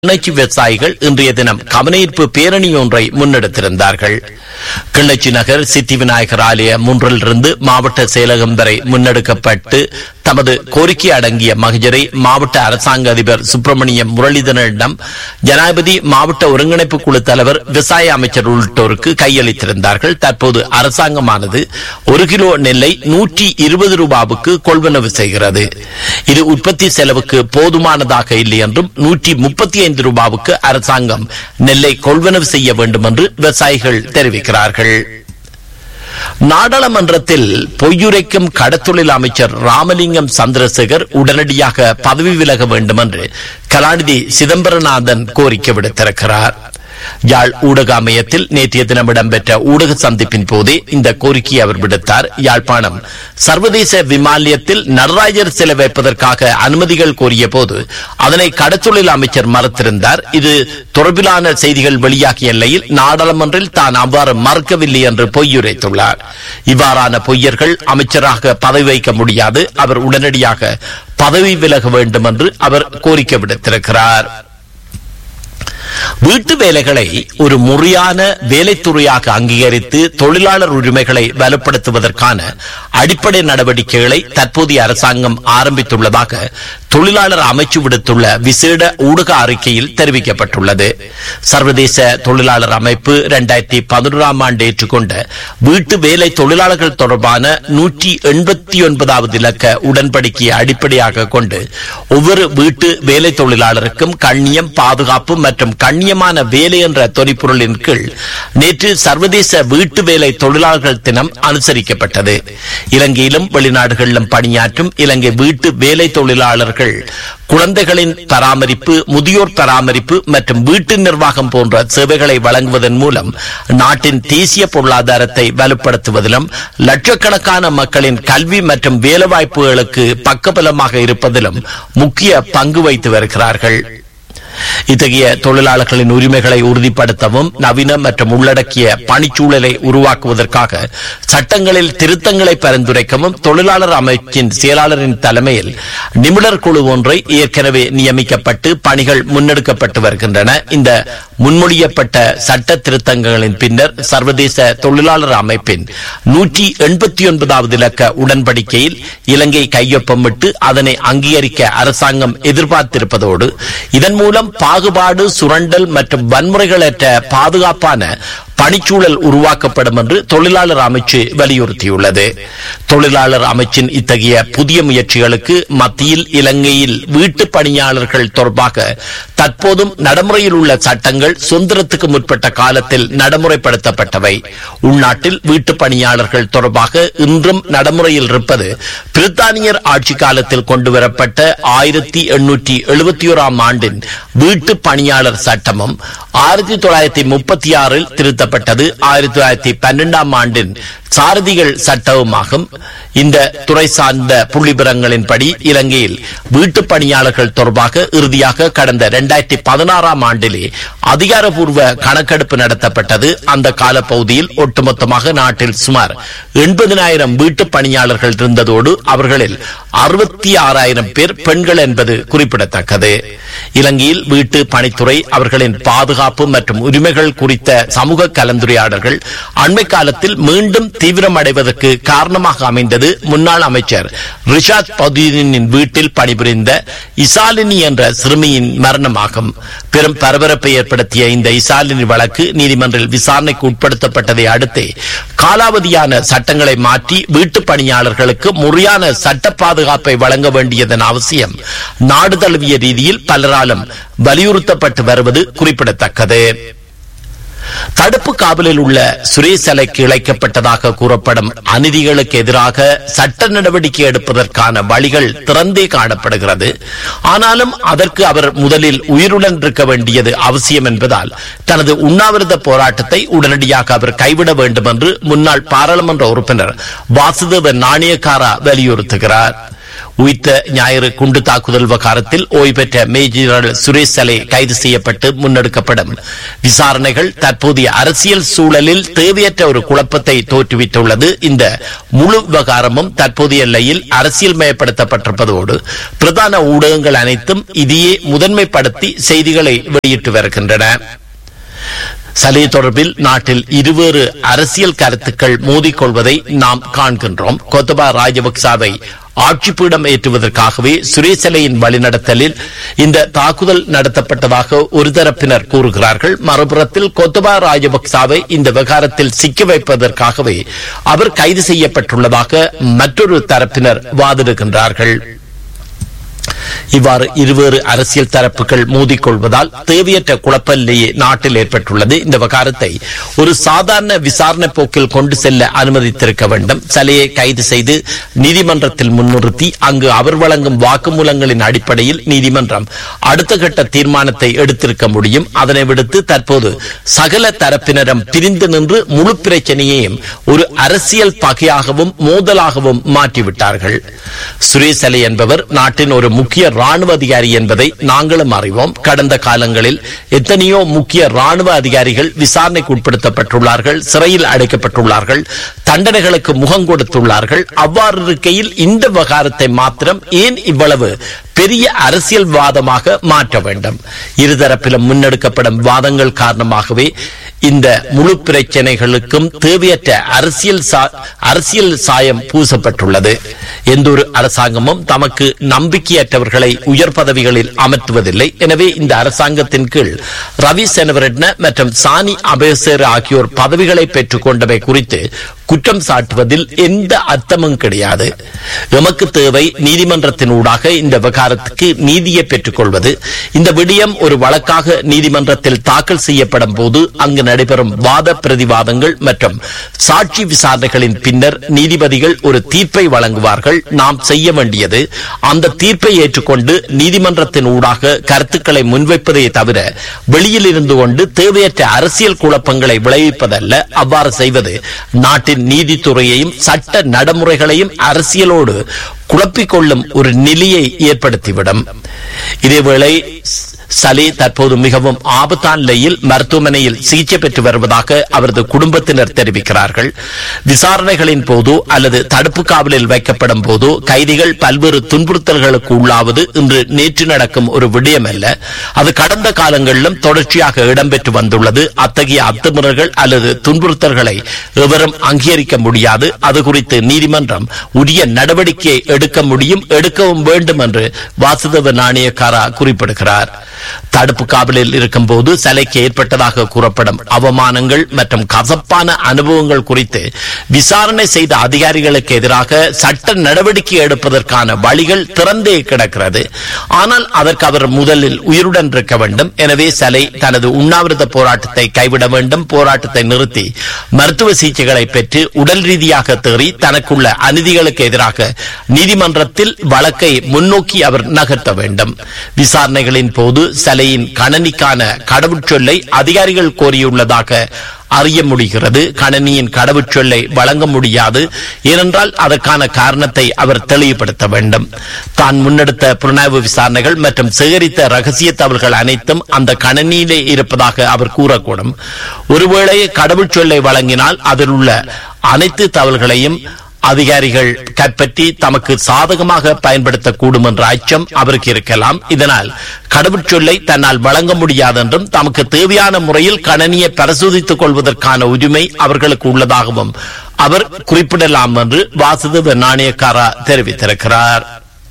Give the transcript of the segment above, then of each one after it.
கிளர்ச்சி விவசாயிகள் இன்றைய தினம் கவனஈர்ப்பு பேரணி ஒன்றை முன்னெடுத்திருந்தார்கள் கிளர்ச்சி நகர் சித்தி விநாயகர் ஆலய முன்றிலிருந்து மாவட்ட செயலகம் வரை முன்னெடுக்கப்பட்டு தமது கோரிக்கை அடங்கிய மகஜரை மாவட்ட அரசாங்க அதிபர் சுப்பிரமணியம் முரளிதரனிடம் ஜனாதிபதி மாவட்ட ஒருங்கிணைப்பு குழு தலைவர் விவசாய அமைச்சர் உள்ளிட்டோருக்கு கையளித்திருந்தார்கள் தற்போது அரசாங்கமானது ஒரு கிலோ நெல்லை நூற்றி இருபது ரூபாவுக்கு கொள்வனவு செய்கிறது இது உற்பத்தி செலவுக்கு போதுமானதாக இல்லை என்றும் நூற்றி முப்பத்தி ஐந்து ரூபாவுக்கு அரசாங்கம் நெல்லை கொள்வனவு செய்ய வேண்டும் என்று விவசாயிகள் தெரிவிக்கிறார்கள் நாடாளுமன்றத்தில் பொய்யுரைக்கும் கடத்தொழில் அமைச்சர் ராமலிங்கம் சந்திரசேகர் உடனடியாக பதவி விலக வேண்டும் என்று கலாநிதி சிதம்பரநாதன் கோரிக்கை விடுத்திருக்கிறார் யாழ் ஊடக அமையத்தில் நேற்றைய தினம் இடம்பெற்ற ஊடக சந்திப்பின் போதே இந்த கோரிக்கையை அவர் விடுத்தார் யாழ்ப்பாணம் சர்வதேச விமானியத்தில் நடராஜர் சிலை வைப்பதற்காக அனுமதிகள் கோரிய போது அதனை கடத்தொழில் அமைச்சர் மறுத்திருந்தார் இது தொடர்பிலான செய்திகள் வெளியாகிய நிலையில் நாடாளுமன்றில் தான் அவ்வாறு மறுக்கவில்லை என்று பொய்யுரைத்துள்ளார் இவ்வாறான பொய்யர்கள் அமைச்சராக பதவி வைக்க முடியாது அவர் உடனடியாக பதவி விலக வேண்டும் என்று அவர் கோரிக்கை விடுத்திருக்கிறார் வீட்டு வேலைகளை ஒரு முறையான வேலைத்துறையாக அங்கீகரித்து தொழிலாளர் உரிமைகளை வலுப்படுத்துவதற்கான அடிப்படை நடவடிக்கைகளை தற்போதைய அரசாங்கம் ஆரம்பித்துள்ளதாக தொழிலாளர் அமைச்சு விடுத்துள்ள விசேட ஊடக அறிக்கையில் தெரிவிக்கப்பட்டுள்ளது சர்வதேச தொழிலாளர் அமைப்பு இரண்டாயிரத்தி பதினோராம் ஆண்டு ஏற்றுக்கொண்ட வீட்டு வேலை தொழிலாளர்கள் தொடர்பான நூற்றி எண்பத்தி ஒன்பதாவது இலக்க உடன்படிக்கையை அடிப்படையாக கொண்டு ஒவ்வொரு வீட்டு வேலை தொழிலாளருக்கும் கண்ணியம் பாதுகாப்பு மற்றும் கண்ணியமான வேலை என்ற தொனிப்பொருளின் கீழ் நேற்று சர்வதேச வீட்டு வேலை தொழிலாளர்கள் தினம் அனுசரிக்கப்பட்டது இலங்கையிலும் வெளிநாடுகளிலும் பணியாற்றும் இலங்கை வீட்டு வேலை தொழிலாளர்கள் குழந்தைகளின் பராமரிப்பு முதியோர் பராமரிப்பு மற்றும் வீட்டு நிர்வாகம் போன்ற சேவைகளை வழங்குவதன் மூலம் நாட்டின் தேசிய பொருளாதாரத்தை வலுப்படுத்துவதிலும் லட்சக்கணக்கான மக்களின் கல்வி மற்றும் வேலைவாய்ப்புகளுக்கு பக்கபலமாக இருப்பதிலும் முக்கிய பங்கு வைத்து வருகிறார்கள் இத்தகைய தொழிலாளர்களின் உரிமைகளை உறுதிப்படுத்தவும் நவீன மற்றும் உள்ளடக்கிய பணிச்சூழலை உருவாக்குவதற்காக சட்டங்களில் திருத்தங்களை பரிந்துரைக்கவும் தொழிலாளர் அமைச்சின் செயலாளரின் தலைமையில் நிபுணர் குழு ஒன்றை ஏற்கனவே நியமிக்கப்பட்டு பணிகள் முன்னெடுக்கப்பட்டு வருகின்றன இந்த முன்மொழியப்பட்ட சட்ட திருத்தங்களின் பின்னர் சர்வதேச தொழிலாளர் அமைப்பின் நூற்றி எண்பத்தி ஒன்பதாவது இலக்க உடன்படிக்கையில் இலங்கை கையொப்பமிட்டு அதனை அங்கீகரிக்க அரசாங்கம் எதிர்பார்த்திருப்பதோடு இதன் மூலம் பாகுபாடு சுரண்டல் மற்றும் வன்முறைகளற்ற பாதுகாப்பான பணிச்சூழல் உருவாக்கப்படும் என்று தொழிலாளர் அமைச்சு வலியுறுத்தியுள்ளது தொழிலாளர் அமைச்சின் இத்தகைய புதிய முயற்சிகளுக்கு மத்தியில் இலங்கையில் வீட்டு பணியாளர்கள் தொடர்பாக தற்போதும் நடைமுறையில் உள்ள சட்டங்கள் சுதந்திரத்துக்கு முற்பட்ட காலத்தில் நடைமுறைப்படுத்தப்பட்டவை உள்நாட்டில் வீட்டு பணியாளர்கள் தொடர்பாக இன்றும் நடைமுறையில் இருப்பது பிரித்தானியர் ஆட்சி காலத்தில் கொண்டுவரப்பட்ட ஆயிரத்தி எண்ணூற்றி எழுபத்தி ஓராம் ஆண்டின் வீட்டு பணியாளர் சட்டமும் ஆயிரத்தி தொள்ளாயிரத்தி முப்பத்தி ஆறில் திருத்தப்பட்டது ஆயிரத்தி தொள்ளாயிரத்தி பன்னெண்டாம் ஆண்டின் சாரதிகள் சட்டவுமாகும் இந்த துறை சார்ந்த புள்ளிவிவரங்களின்படி இலங்கையில் வீட்டு பணியாளர்கள் தொடர்பாக இறுதியாக கடந்த இரண்டாயிரத்தி பதினாறாம் ஆண்டிலே அதிகாரப்பூர்வ கணக்கெடுப்பு நடத்தப்பட்டது அந்த காலப்பகுதியில் ஒட்டுமொத்தமாக நாட்டில் சுமார் எண்பதினாயிரம் வீட்டு பணியாளர்கள் இருந்ததோடு அவர்களில் அறுபத்தி ஆறாயிரம் பேர் பெண்கள் என்பது குறிப்பிடத்தக்கது இலங்கையில் வீட்டு பணித்துறை அவர்களின் பாதுகாப்பு மற்றும் உரிமைகள் குறித்த சமூக கலந்துரையாடல்கள் அண்மை காலத்தில் மீண்டும் தீவிரமடைவதற்கு காரணமாக அமைந்தது முன்னாள் அமைச்சர் ரிஷாத் பதீனின் வீட்டில் பணிபுரிந்த இசாலினி என்ற சிறுமியின் மரணமாகும் பெரும் பரபரப்பை ஏற்படுத்திய இந்த இசாலினி வழக்கு நீதிமன்றில் விசாரணைக்கு உட்படுத்தப்பட்டதை அடுத்து காலாவதியான சட்டங்களை மாற்றி வீட்டு பணியாளர்களுக்கு முறையான சட்ட பாதுகாப்பை வழங்க வேண்டியதன் அவசியம் நாடு தழுவிய ரீதியில் பலராலும் வலியுறுத்தப்பட்டு வருவது குறிப்பிடத்தக்கது தடுப்பு காவலில் உள்ள சுரேஷ் அலைக்கு இழைக்கப்பட்டதாக கூறப்படும் அநீதிகளுக்கு எதிராக சட்ட நடவடிக்கை எடுப்பதற்கான வழிகள் திறந்தே காணப்படுகிறது ஆனாலும் அதற்கு அவர் முதலில் உயிருடன் இருக்க வேண்டியது அவசியம் என்பதால் தனது உண்ணாவிரத போராட்டத்தை உடனடியாக அவர் கைவிட வேண்டும் என்று முன்னாள் பாராளுமன்ற உறுப்பினர் வாசுதேவ நாணயக்காரா வலியுறுத்துகிறார் உயிர்த்த ஞாயிறு குண்டு தாக்குதல் விவகாரத்தில் ஓய்வு பெற்ற மேஜர் சுரேஷ் சலே கைது செய்யப்பட்டு முன்னெடுக்கப்படும் விசாரணைகள் தற்போதைய அரசியல் சூழலில் தேவையற்ற ஒரு குழப்பத்தை தோற்றுவித்துள்ளது இந்த முழு விவகாரமும் தற்போதைய நிலையில் அரசியல் மயப்படுத்தப்பட்டிருப்பதோடு பிரதான ஊடகங்கள் அனைத்தும் இதையே முதன்மைப்படுத்தி செய்திகளை வெளியிட்டு வருகின்றன சலே தொடர்பில் நாட்டில் இருவேறு அரசியல் கருத்துக்கள் மோதிக்கொள்வதை நாம் காண்கின்றோம் கோத்தபா ராஜபக்சாவை ஆட்சிப்பீடம் ஏற்றுவதற்காகவே சுரேசலையின் வழிநடத்தலில் இந்த தாக்குதல் நடத்தப்பட்டதாக ஒரு தரப்பினர் கூறுகிறார்கள் மறுபுறத்தில் கொத்தபா ராஜபக்சாவை இந்த விவகாரத்தில் சிக்க வைப்பதற்காகவே அவர் கைது செய்யப்பட்டுள்ளதாக மற்றொரு தரப்பினர் வாதிடுகின்றார்கள் இவ்வாறு இருவேறு அரசியல் தரப்புகள் மோதிக்கொள்வதால் தேவையற்ற குழப்ப நிலையே நாட்டில் ஏற்பட்டுள்ளது இந்த விவகாரத்தை ஒரு சாதாரண விசாரணை போக்கில் கொண்டு செல்ல அனுமதித்திருக்க வேண்டும் சலையை கைது செய்து நீதிமன்றத்தில் முன்னிறுத்தி அங்கு அவர் வழங்கும் வாக்குமூலங்களின் அடிப்படையில் நீதிமன்றம் அடுத்த கட்ட தீர்மானத்தை எடுத்திருக்க முடியும் அதனை விடுத்து தற்போது சகல தரப்பினரும் பிரிந்து நின்று முழு பிரச்சனையையும் ஒரு அரசியல் பகையாகவும் மோதலாகவும் மாற்றிவிட்டார்கள் சுரேஷ் அலை என்பவர் நாட்டின் ஒரு முக்கிய ராணுவ அதிகாரி என்பதை நாங்களும் அறிவோம் கடந்த காலங்களில் எத்தனையோ முக்கிய ராணுவ அதிகாரிகள் விசாரணைக்கு உட்படுத்தப்பட்டுள்ளார்கள் சிறையில் அடைக்கப்பட்டுள்ளார்கள் தண்டனைகளுக்கு முகம் கொடுத்துள்ளார்கள் அவ்வாறு இருக்கையில் இந்த விவகாரத்தை மாத்திரம் ஏன் இவ்வளவு பெரிய அரசியல் வாதமாக மாற்ற வேண்டும் இருதரப்பிலும் முன்னெடுக்கப்படும் வாதங்கள் காரணமாகவே இந்த முழு பிரச்சனைகளுக்கும் தேவையற்ற அரசியல் சா- அரசியல் சாயம் பூசப்பட்டுள்ளது எந்த ஒரு அரசாங்கமும் தமக்கு நம்பிக்கையற்றவர்களை உயர் பதவிகளில் அமர்த்துவதில்லை எனவே இந்த அரசாங்கத்தின் கீழ் ரவி செனவரட்ன மற்றும் சானி அபேசேர் ஆகியோர் பதவிகளை பெற்றுக் கொண்டவை குறித்து குற்றம் சாட்டுவதில் எந்த அர்த்தமும் கிடையாது எமக்கு தேவை நீதிமன்றத்தின் ஊடாக இந்த விவகாரத்துக்கு நீதியை பெற்றுக் கொள்வது இந்த விடயம் ஒரு வழக்காக நீதிமன்றத்தில் தாக்கல் செய்யப்படும் போது அங்கு நடைபெறும் வாத பிரதிவாதங்கள் மற்றும் சாட்சி விசாரணைகளின் பின்னர் நீதிபதிகள் ஒரு தீர்ப்பை வழங்குவார்கள் நாம் செய்ய வேண்டியது அந்த தீர்ப்பை ஏற்றுக்கொண்டு நீதிமன்றத்தின் ஊடாக கருத்துக்களை முன்வைப்பதே தவிர வெளியில் இருந்து கொண்டு தேவையற்ற அரசியல் குழப்பங்களை விளைவிப்பதல்ல அவ்வாறு செய்வது நாட்டின் நீதித்துறையையும் சட்ட நடைமுறைகளையும் அரசியலோடு குழப்பிக் கொள்ளும் ஒரு நிலையை ஏற்படுத்திவிடும் இதேவேளை சலி தற்போது மிகவும் ஆபத்தான நிலையில் மருத்துவமனையில் சிகிச்சை பெற்று வருவதாக அவரது குடும்பத்தினர் தெரிவிக்கிறார்கள் விசாரணைகளின் போதோ அல்லது தடுப்பு காவலில் வைக்கப்படும் போதோ கைதிகள் பல்வேறு துன்புறுத்தல்களுக்கு உள்ளாவது இன்று நேற்று நடக்கும் ஒரு விடயம் அல்ல அது கடந்த காலங்களிலும் தொடர்ச்சியாக இடம்பெற்று வந்துள்ளது அத்தகைய அத்துமுறைகள் அல்லது துன்புறுத்தல்களை எவரும் அங்கீகரிக்க முடியாது அது குறித்து நீதிமன்றம் உரிய நடவடிக்கையை எடுக்க முடியும் எடுக்கவும் வேண்டும் என்று வாசுதேவ நாணயக்காரா குறிப்பிடுகிறார் தடுப்பு காவலில் இருக்கும் போது சிலைக்கு ஏற்பட்டதாக கூறப்படும் அவமானங்கள் மற்றும் கசப்பான அனுபவங்கள் குறித்து விசாரணை செய்த அதிகாரிகளுக்கு எதிராக சட்ட நடவடிக்கை எடுப்பதற்கான வழிகள் திறந்தே கிடக்கிறது ஆனால் அதற்கு அவர் முதலில் உயிருடன் இருக்க வேண்டும் எனவே சலை தனது உண்ணாவிரத போராட்டத்தை கைவிட வேண்டும் போராட்டத்தை நிறுத்தி மருத்துவ சிகிச்சைகளை பெற்று உடல் ரீதியாக தேறி தனக்குள்ள அநீதிகளுக்கு எதிராக நீதிமன்றத்தில் வழக்கை முன்னோக்கி அவர் நகர்த்த வேண்டும் விசாரணைகளின் போது சலையின் கணனிக்கான கடவுச்சொல்லை அதிகாரிகள் கோரியுள்ளதாக அறிய முடிகிறது கணனியின் கடவுச்சொல்லை வழங்க முடியாது ஏனென்றால் அதற்கான காரணத்தை அவர் தெளிவுபடுத்த வேண்டும் தான் முன்னெடுத்த புலனாய்வு விசாரணைகள் மற்றும் சேகரித்த ரகசிய தகவல்கள் அனைத்தும் அந்த கணனியிலே இருப்பதாக அவர் கூறக்கூடும் ஒருவேளை கடவுச்சொல்லை வழங்கினால் அதில் உள்ள அனைத்து தகவல்களையும் அதிகாரிகள் கைப்பற்றி தமக்கு சாதகமாக பயன்படுத்தக்கூடும் என்ற அச்சம் அவருக்கு இருக்கலாம் இதனால் கடவுச்சொல்லை தன்னால் வழங்க முடியாதென்றும் தமக்கு தேவையான முறையில் கணனியை பரிசோதித்துக் கொள்வதற்கான உரிமை அவர்களுக்கு உள்ளதாகவும் அவர் குறிப்பிடலாம் என்று வாசுதேவ நாணயக்காரா தெரிவித்திருக்கிறார்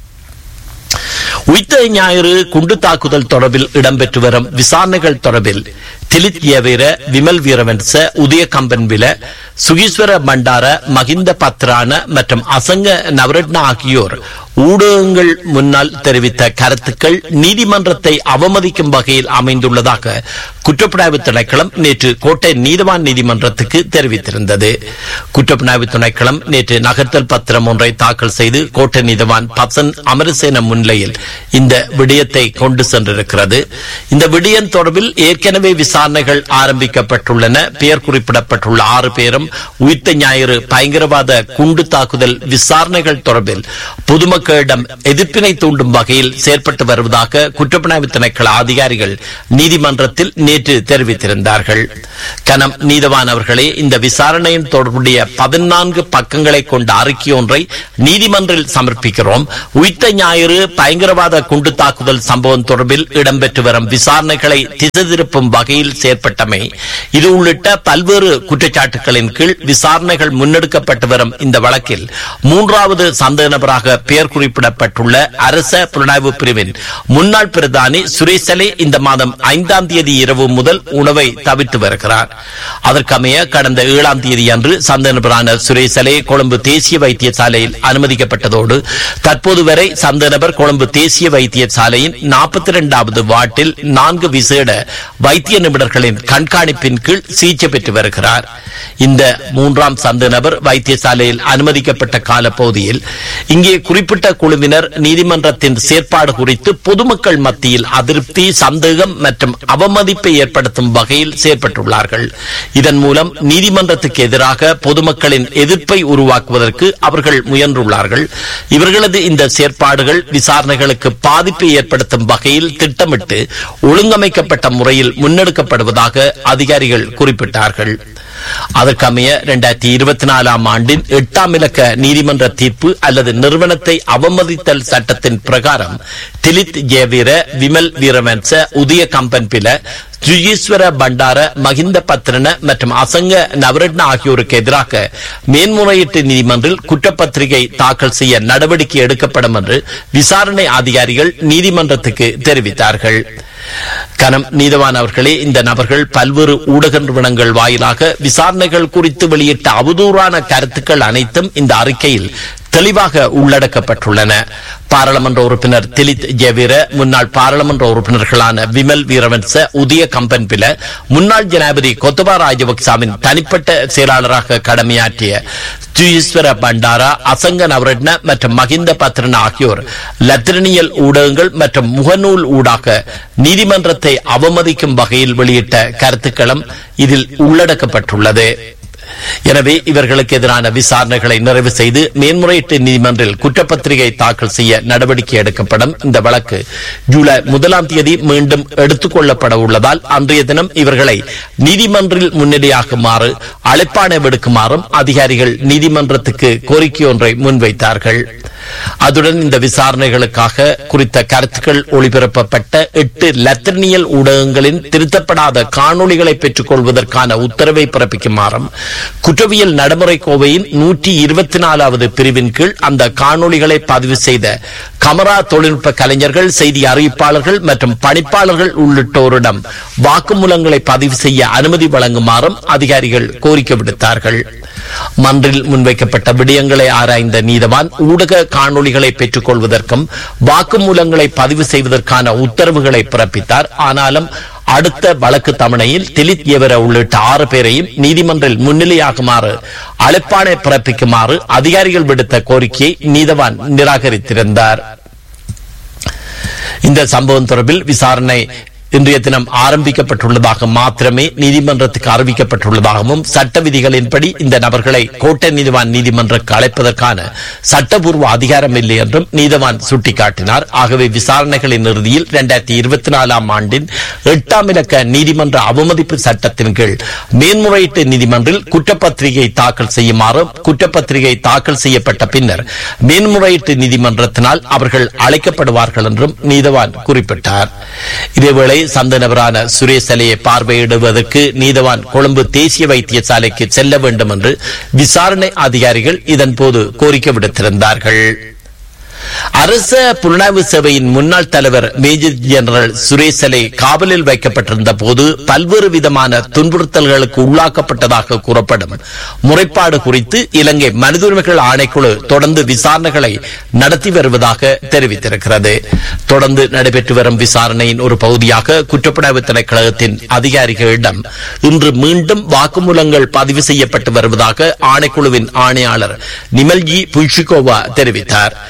உயிர்த்த ஞாயிறு குண்டு தாக்குதல் தொடர்பில் இடம்பெற்று வரும் விசாரணைகள் தொடர்பில் திலித் யவீர விமல் வீரவன்ச உதய கம்பன்வில சுகீஸ்வர பண்டார மகிந்த பத்ரான மற்றும் அசங்க நவரட்ன ஆகியோர் ஊடகங்கள் முன்னால் தெரிவித்த கருத்துக்கள் நீதிமன்றத்தை அவமதிக்கும் வகையில் அமைந்துள்ளதாக குற்றப்புலனாய்வு திணைக்களம் நேற்று கோட்டை நீதவான் நீதிமன்றத்துக்கு தெரிவித்திருந்தது குற்றப்புலனாய்வு திணைக்களம் நேற்று நகர்த்தல் பத்திரம் ஒன்றை தாக்கல் செய்து கோட்டை நீதவான் பசன் அமரசேன முன்னிலையில் இந்த விடயத்தை கொண்டு சென்றிருக்கிறது இந்த விடயம் தொடர்பில் ஏற்கனவே விசாரணைகள் ஆரம்பிக்கப்பட்டுள்ளன பெயர் குறிப்பிடப்பட்டுள்ள ஆறு பேரும் உயிர்த்த ஞாயிறு பயங்கரவாத குண்டு தாக்குதல் விசாரணைகள் தொடர்பில் பொதுமக்களிடம் எதிர்ப்பினை தூண்டும் வகையில் செயற்பட்டு வருவதாக குற்றப்புலனாய்வு திணைக்கள அதிகாரிகள் நீதிமன்றத்தில் நேற்று தெரிவித்திருந்தார்கள் கனம் நீதவான் அவர்களே இந்த விசாரணையின் தொடர்புடைய பதினான்கு பக்கங்களை கொண்ட அறிக்கை ஒன்றை நீதிமன்றில் சமர்ப்பிக்கிறோம் உயிர்த்த ஞாயிறு பயங்கரவாத குண்டு தாக்குதல் சம்பவம் தொடர்பில் இடம்பெற்று வரும் விசாரணைகளை திசை திருப்பும் வகையில் செயற்பட்டமை இது உள்ளிட்ட பல்வேறு குற்றச்சாட்டுகளின் கீழ் விசாரணைகள் முன்னெடுக்கப்பட்டு வரும் இந்த வழக்கில் மூன்றாவது சந்தேக நபராக பெயர் குறிப்பிடப்பட்டுள்ள அரச புலனாய்வு பிரிவின் முன்னாள் பிரதானி சுரேசலே இந்த மாதம் ஐந்தாம் தேதி இரவு முதல் உணவை தவிர்த்து வருகிறார் அதற்கமைய கடந்த ஏழாம் தேதி அன்று சந்தேக நபரான சுரேசலே கொழும்பு தேசிய வைத்தியசாலையில் அனுமதிக்கப்பட்டதோடு தற்போது வரை சந்தேக நபர் கொழும்பு தேசிய வைத்தியசாலையின் நாற்பத்தி இரண்டாவது வார்டில் நான்கு விசேட வைத்திய நிபுணர்களின் கண்காணிப்பின் கீழ் சிகிச்சை பெற்று வருகிறார் இந்த மூன்றாம் சந்தேக நபர் வைத்தியசாலையில் அனுமதிக்கப்பட்ட காலப்பகுதியில் இங்கே குறிப்பிட்ட குழுவினர் நீதிமன்றத்தின் செயற்பாடு குறித்து பொதுமக்கள் மத்தியில் அதிருப்தி சந்தேகம் மற்றும் அவமதிப்பை ஏற்படுத்தும் வகையில் செயற்பட்டுள்ளார்கள் இதன் மூலம் நீதிமன்றத்துக்கு எதிராக பொதுமக்களின் எதிர்ப்பை உருவாக்குவதற்கு அவர்கள் முயன்றுள்ளார்கள் இவர்களது இந்த செயற்பாடுகள் விசாரணைகளுக்கு பாதிப்பை ஏற்படுத்தும் வகையில் திட்டமிட்டு ஒழுங்கமைக்கப்பட்ட முறையில் முன்னெடுக்கப்படுவதாக அதிகாரிகள் குறிப்பிட்டார்கள் அதற்கமைய இரண்டாயிரத்தி இருபத்தி நாலாம் ஆண்டின் எட்டாம் இலக்க நீதிமன்ற தீர்ப்பு அல்லது நிறுவனத்தை அவமதித்தல் சட்டத்தின் பிரகாரம் திலித் ஜெயவீர விமல் வீரவன்ச உதய கம்பன் பில ஜுயீஸ்வர பண்டார மகிந்த பத்ரன மற்றும் அசங்க நவரட்ன ஆகியோருக்கு எதிராக மேன்முறையீட்டு நீதிமன்றில் குற்றப்பத்திரிகை தாக்கல் செய்ய நடவடிக்கை எடுக்கப்படும் என்று விசாரணை அதிகாரிகள் நீதிமன்றத்துக்கு தெரிவித்தார்கள் கனம் நீதவான் அவர்களே இந்த நபர்கள் பல்வேறு ஊடக நிறுவனங்கள் வாயிலாக விசாரணைகள் குறித்து வெளியிட்ட அவதூறான கருத்துக்கள் அனைத்தும் இந்த அறிக்கையில் தெளிவாக உள்ளடக்கப்பட்டுள்ளன பாராளுமன்ற உறுப்பினர் திலித் ஜெவீர முன்னாள் பாராளுமன்ற உறுப்பினர்களான விமல் வீரவன்ச உதய கம்பன்பில முன்னாள் ஜனாதிபதி கொத்தபா ராஜபக்சாவின் தனிப்பட்ட செயலாளராக கடமையாற்றிய ஜுயீஸ்வர பண்டாரா அசங்க நவரட்ன மற்றும் மகிந்த பத்ரன் ஆகியோர் லத்திரனியல் ஊடகங்கள் மற்றும் முகநூல் ஊடாக நீதிமன்றத்தை அவமதிக்கும் வகையில் வெளியிட்ட கருத்துக்களும் இதில் உள்ளடக்கப்பட்டுள்ளது எனவே இவர்களுக்கு எதிரான விசாரணைகளை நிறைவு செய்து மேன்முறையீட்டு நீதிமன்றில் குற்றப்பத்திரிகை தாக்கல் செய்ய நடவடிக்கை எடுக்கப்படும் இந்த வழக்கு ஜூலை முதலாம் தேதி மீண்டும் எடுத்துக் கொள்ளப்பட உள்ளதால் அன்றைய தினம் இவர்களை நீதிமன்றில் முன்னிலையாகுமாறு அழைப்பாணை விடுக்குமாறும் அதிகாரிகள் நீதிமன்றத்துக்கு கோரிக்கை ஒன்றை முன்வைத்தார்கள் அதுடன் இந்த விசாரணைகளுக்காக குறித்த கருத்துக்கள் ஒளிபரப்பப்பட்ட எட்டு லத்திரனியல் ஊடகங்களின் திருத்தப்படாத காணொளிகளை பெற்றுக் கொள்வதற்கான உத்தரவை பிறப்பிக்குமாறும் குற்றவியல் நடைமுறை கோவையின் நூற்றி இருபத்தி நாலாவது பிரிவின் கீழ் அந்த காணொளிகளை பதிவு செய்த கமரா தொழில்நுட்ப கலைஞர்கள் செய்தி அறிவிப்பாளர்கள் மற்றும் பணிப்பாளர்கள் உள்ளிட்டோரிடம் வாக்குமூலங்களை பதிவு செய்ய அனுமதி வழங்குமாறும் அதிகாரிகள் கோரிக்கை விடுத்தார்கள் மன்றில் முன்வைக்கப்பட்ட விடயங்களை ஆராய்ந்த நீதவான் ஊடக காணொளிகளை பெற்றுக் கொள்வதற்கும் வாக்குமூலங்களை பதிவு செய்வதற்கான உத்தரவுகளை பிறப்பித்தார் ஆனாலும் அடுத்த வழக்கு தவணையில் திலித் எவர உள்ளிட்ட ஆறு பேரையும் நீதிமன்றில் முன்னிலையாகுமாறு அழைப்பாணை பிறப்பிக்குமாறு அதிகாரிகள் விடுத்த கோரிக்கையை நீதவான் நிராகரித்திருந்தார் இந்த சம்பவம் தொடர்பில் விசாரணை இன்றைய தினம் ஆரம்பிக்கப்பட்டுள்ளதாக மாத்திரமே நீதிமன்றத்துக்கு அறிவிக்கப்பட்டுள்ளதாகவும் சட்ட விதிகளின்படி இந்த நபர்களை கோட்டை நீதிவான் நீதிமன்றக்கு அழைப்பதற்கான சட்டபூர்வ அதிகாரம் இல்லை என்றும் நீதிவான் சுட்டிக்காட்டினார் ஆகவே விசாரணைகளின் இறுதியில் இரண்டாயிரத்தி இருபத்தி நாலாம் ஆண்டின் எட்டாம் இலக்க நீதிமன்ற அவமதிப்பு சட்டத்தின் கீழ் மேன்முறையீட்டு நீதிமன்றில் குற்றப்பத்திரிகை தாக்கல் செய்யுமாறும் குற்றப்பத்திரிகை தாக்கல் செய்யப்பட்ட பின்னர் மேன்முறையீட்டு நீதிமன்றத்தினால் அவர்கள் அழைக்கப்படுவார்கள் என்றும் நீதவான் குறிப்பிட்டார் இதேவேளை சந்த நபரான சுரேஷ் அலையை பார்வையிடுவதற்கு நீதவான் கொழும்பு தேசிய வைத்தியசாலைக்கு செல்ல வேண்டும் என்று விசாரணை அதிகாரிகள் இதன்போது கோரிக்கை விடுத்திருந்தார்கள் அரச புலனாய்வு சேவையின் முன்னாள் தலைவர் மேஜர் ஜெனரல் சுரேஷ் அலை காவலில் வைக்கப்பட்டிருந்த போது பல்வேறு விதமான துன்புறுத்தல்களுக்கு உள்ளாக்கப்பட்டதாக கூறப்படும் முறைப்பாடு குறித்து இலங்கை மனித உரிமைகள் ஆணைக்குழு தொடர்ந்து விசாரணைகளை நடத்தி வருவதாக தெரிவித்திருக்கிறது தொடர்ந்து நடைபெற்று வரும் விசாரணையின் ஒரு பகுதியாக குற்றப்புலனாய்வு திணைக்களகத்தின் அதிகாரிகளிடம் இன்று மீண்டும் வாக்குமூலங்கள் பதிவு செய்யப்பட்டு வருவதாக ஆணைக்குழுவின் ஆணையாளர் நிமல்ஜி புல்ஷிகோவா தெரிவித்தார் சிஐடி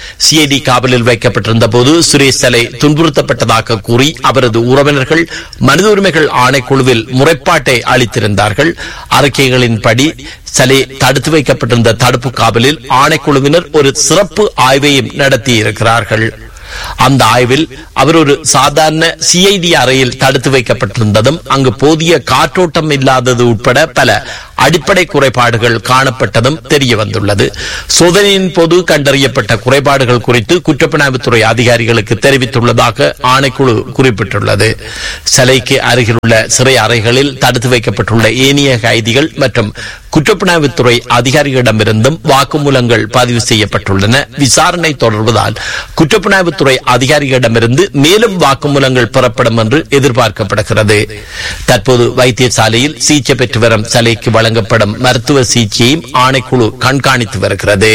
சிஐடி காவலில் வைக்கப்பட்டிருந்த போது சுரேஷ் சலை துன்புறுத்தப்பட்டதாக கூறி அவரது உறவினர்கள் மனித உரிமைகள் ஆணைக்குழுவில் முறைப்பாட்டை அளித்திருந்தார்கள் அறிக்கைகளின்படி சலே தடுத்து வைக்கப்பட்டிருந்த தடுப்பு காவலில் ஆணைக்குழுவினர் ஒரு சிறப்பு ஆய்வையும் நடத்தியிருக்கிறார்கள் அந்த ஆய்வில் அவர் ஒரு சாதாரண சிஐடி அறையில் தடுத்து வைக்கப்பட்டிருந்ததும் அங்கு போதிய காற்றோட்டம் இல்லாதது உட்பட பல அடிப்படை குறைபாடுகள் காணப்பட்டதும் தெரிய வந்துள்ளது சோதனையின் போது கண்டறியப்பட்ட குறைபாடுகள் குறித்து குற்றப்புலனாய்வுத்துறை அதிகாரிகளுக்கு தெரிவித்துள்ளதாக ஆணைக்குழு குறிப்பிட்டுள்ளது சிலைக்கு அருகிலுள்ள சிறை அறைகளில் தடுத்து வைக்கப்பட்டுள்ள ஏனைய கைதிகள் மற்றும் குற்றப்புலனாய்வுத்துறை அதிகாரிகளிடமிருந்தும் வாக்குமூலங்கள் பதிவு செய்யப்பட்டுள்ளன விசாரணை தொடர்வதால் குற்றப்புலனாய்வுத்துறை அதிகாரிகளிடமிருந்து மேலும் வாக்குமூலங்கள் பெறப்படும் என்று எதிர்பார்க்கப்படுகிறது தற்போது வைத்தியசாலையில் சிகிச்சை பெற்று வரும் சலைக்கு வழங்கப்படும் மருத்துவ சிகிச்சையும் ஆணைக்குழு கண்காணித்து வருகிறது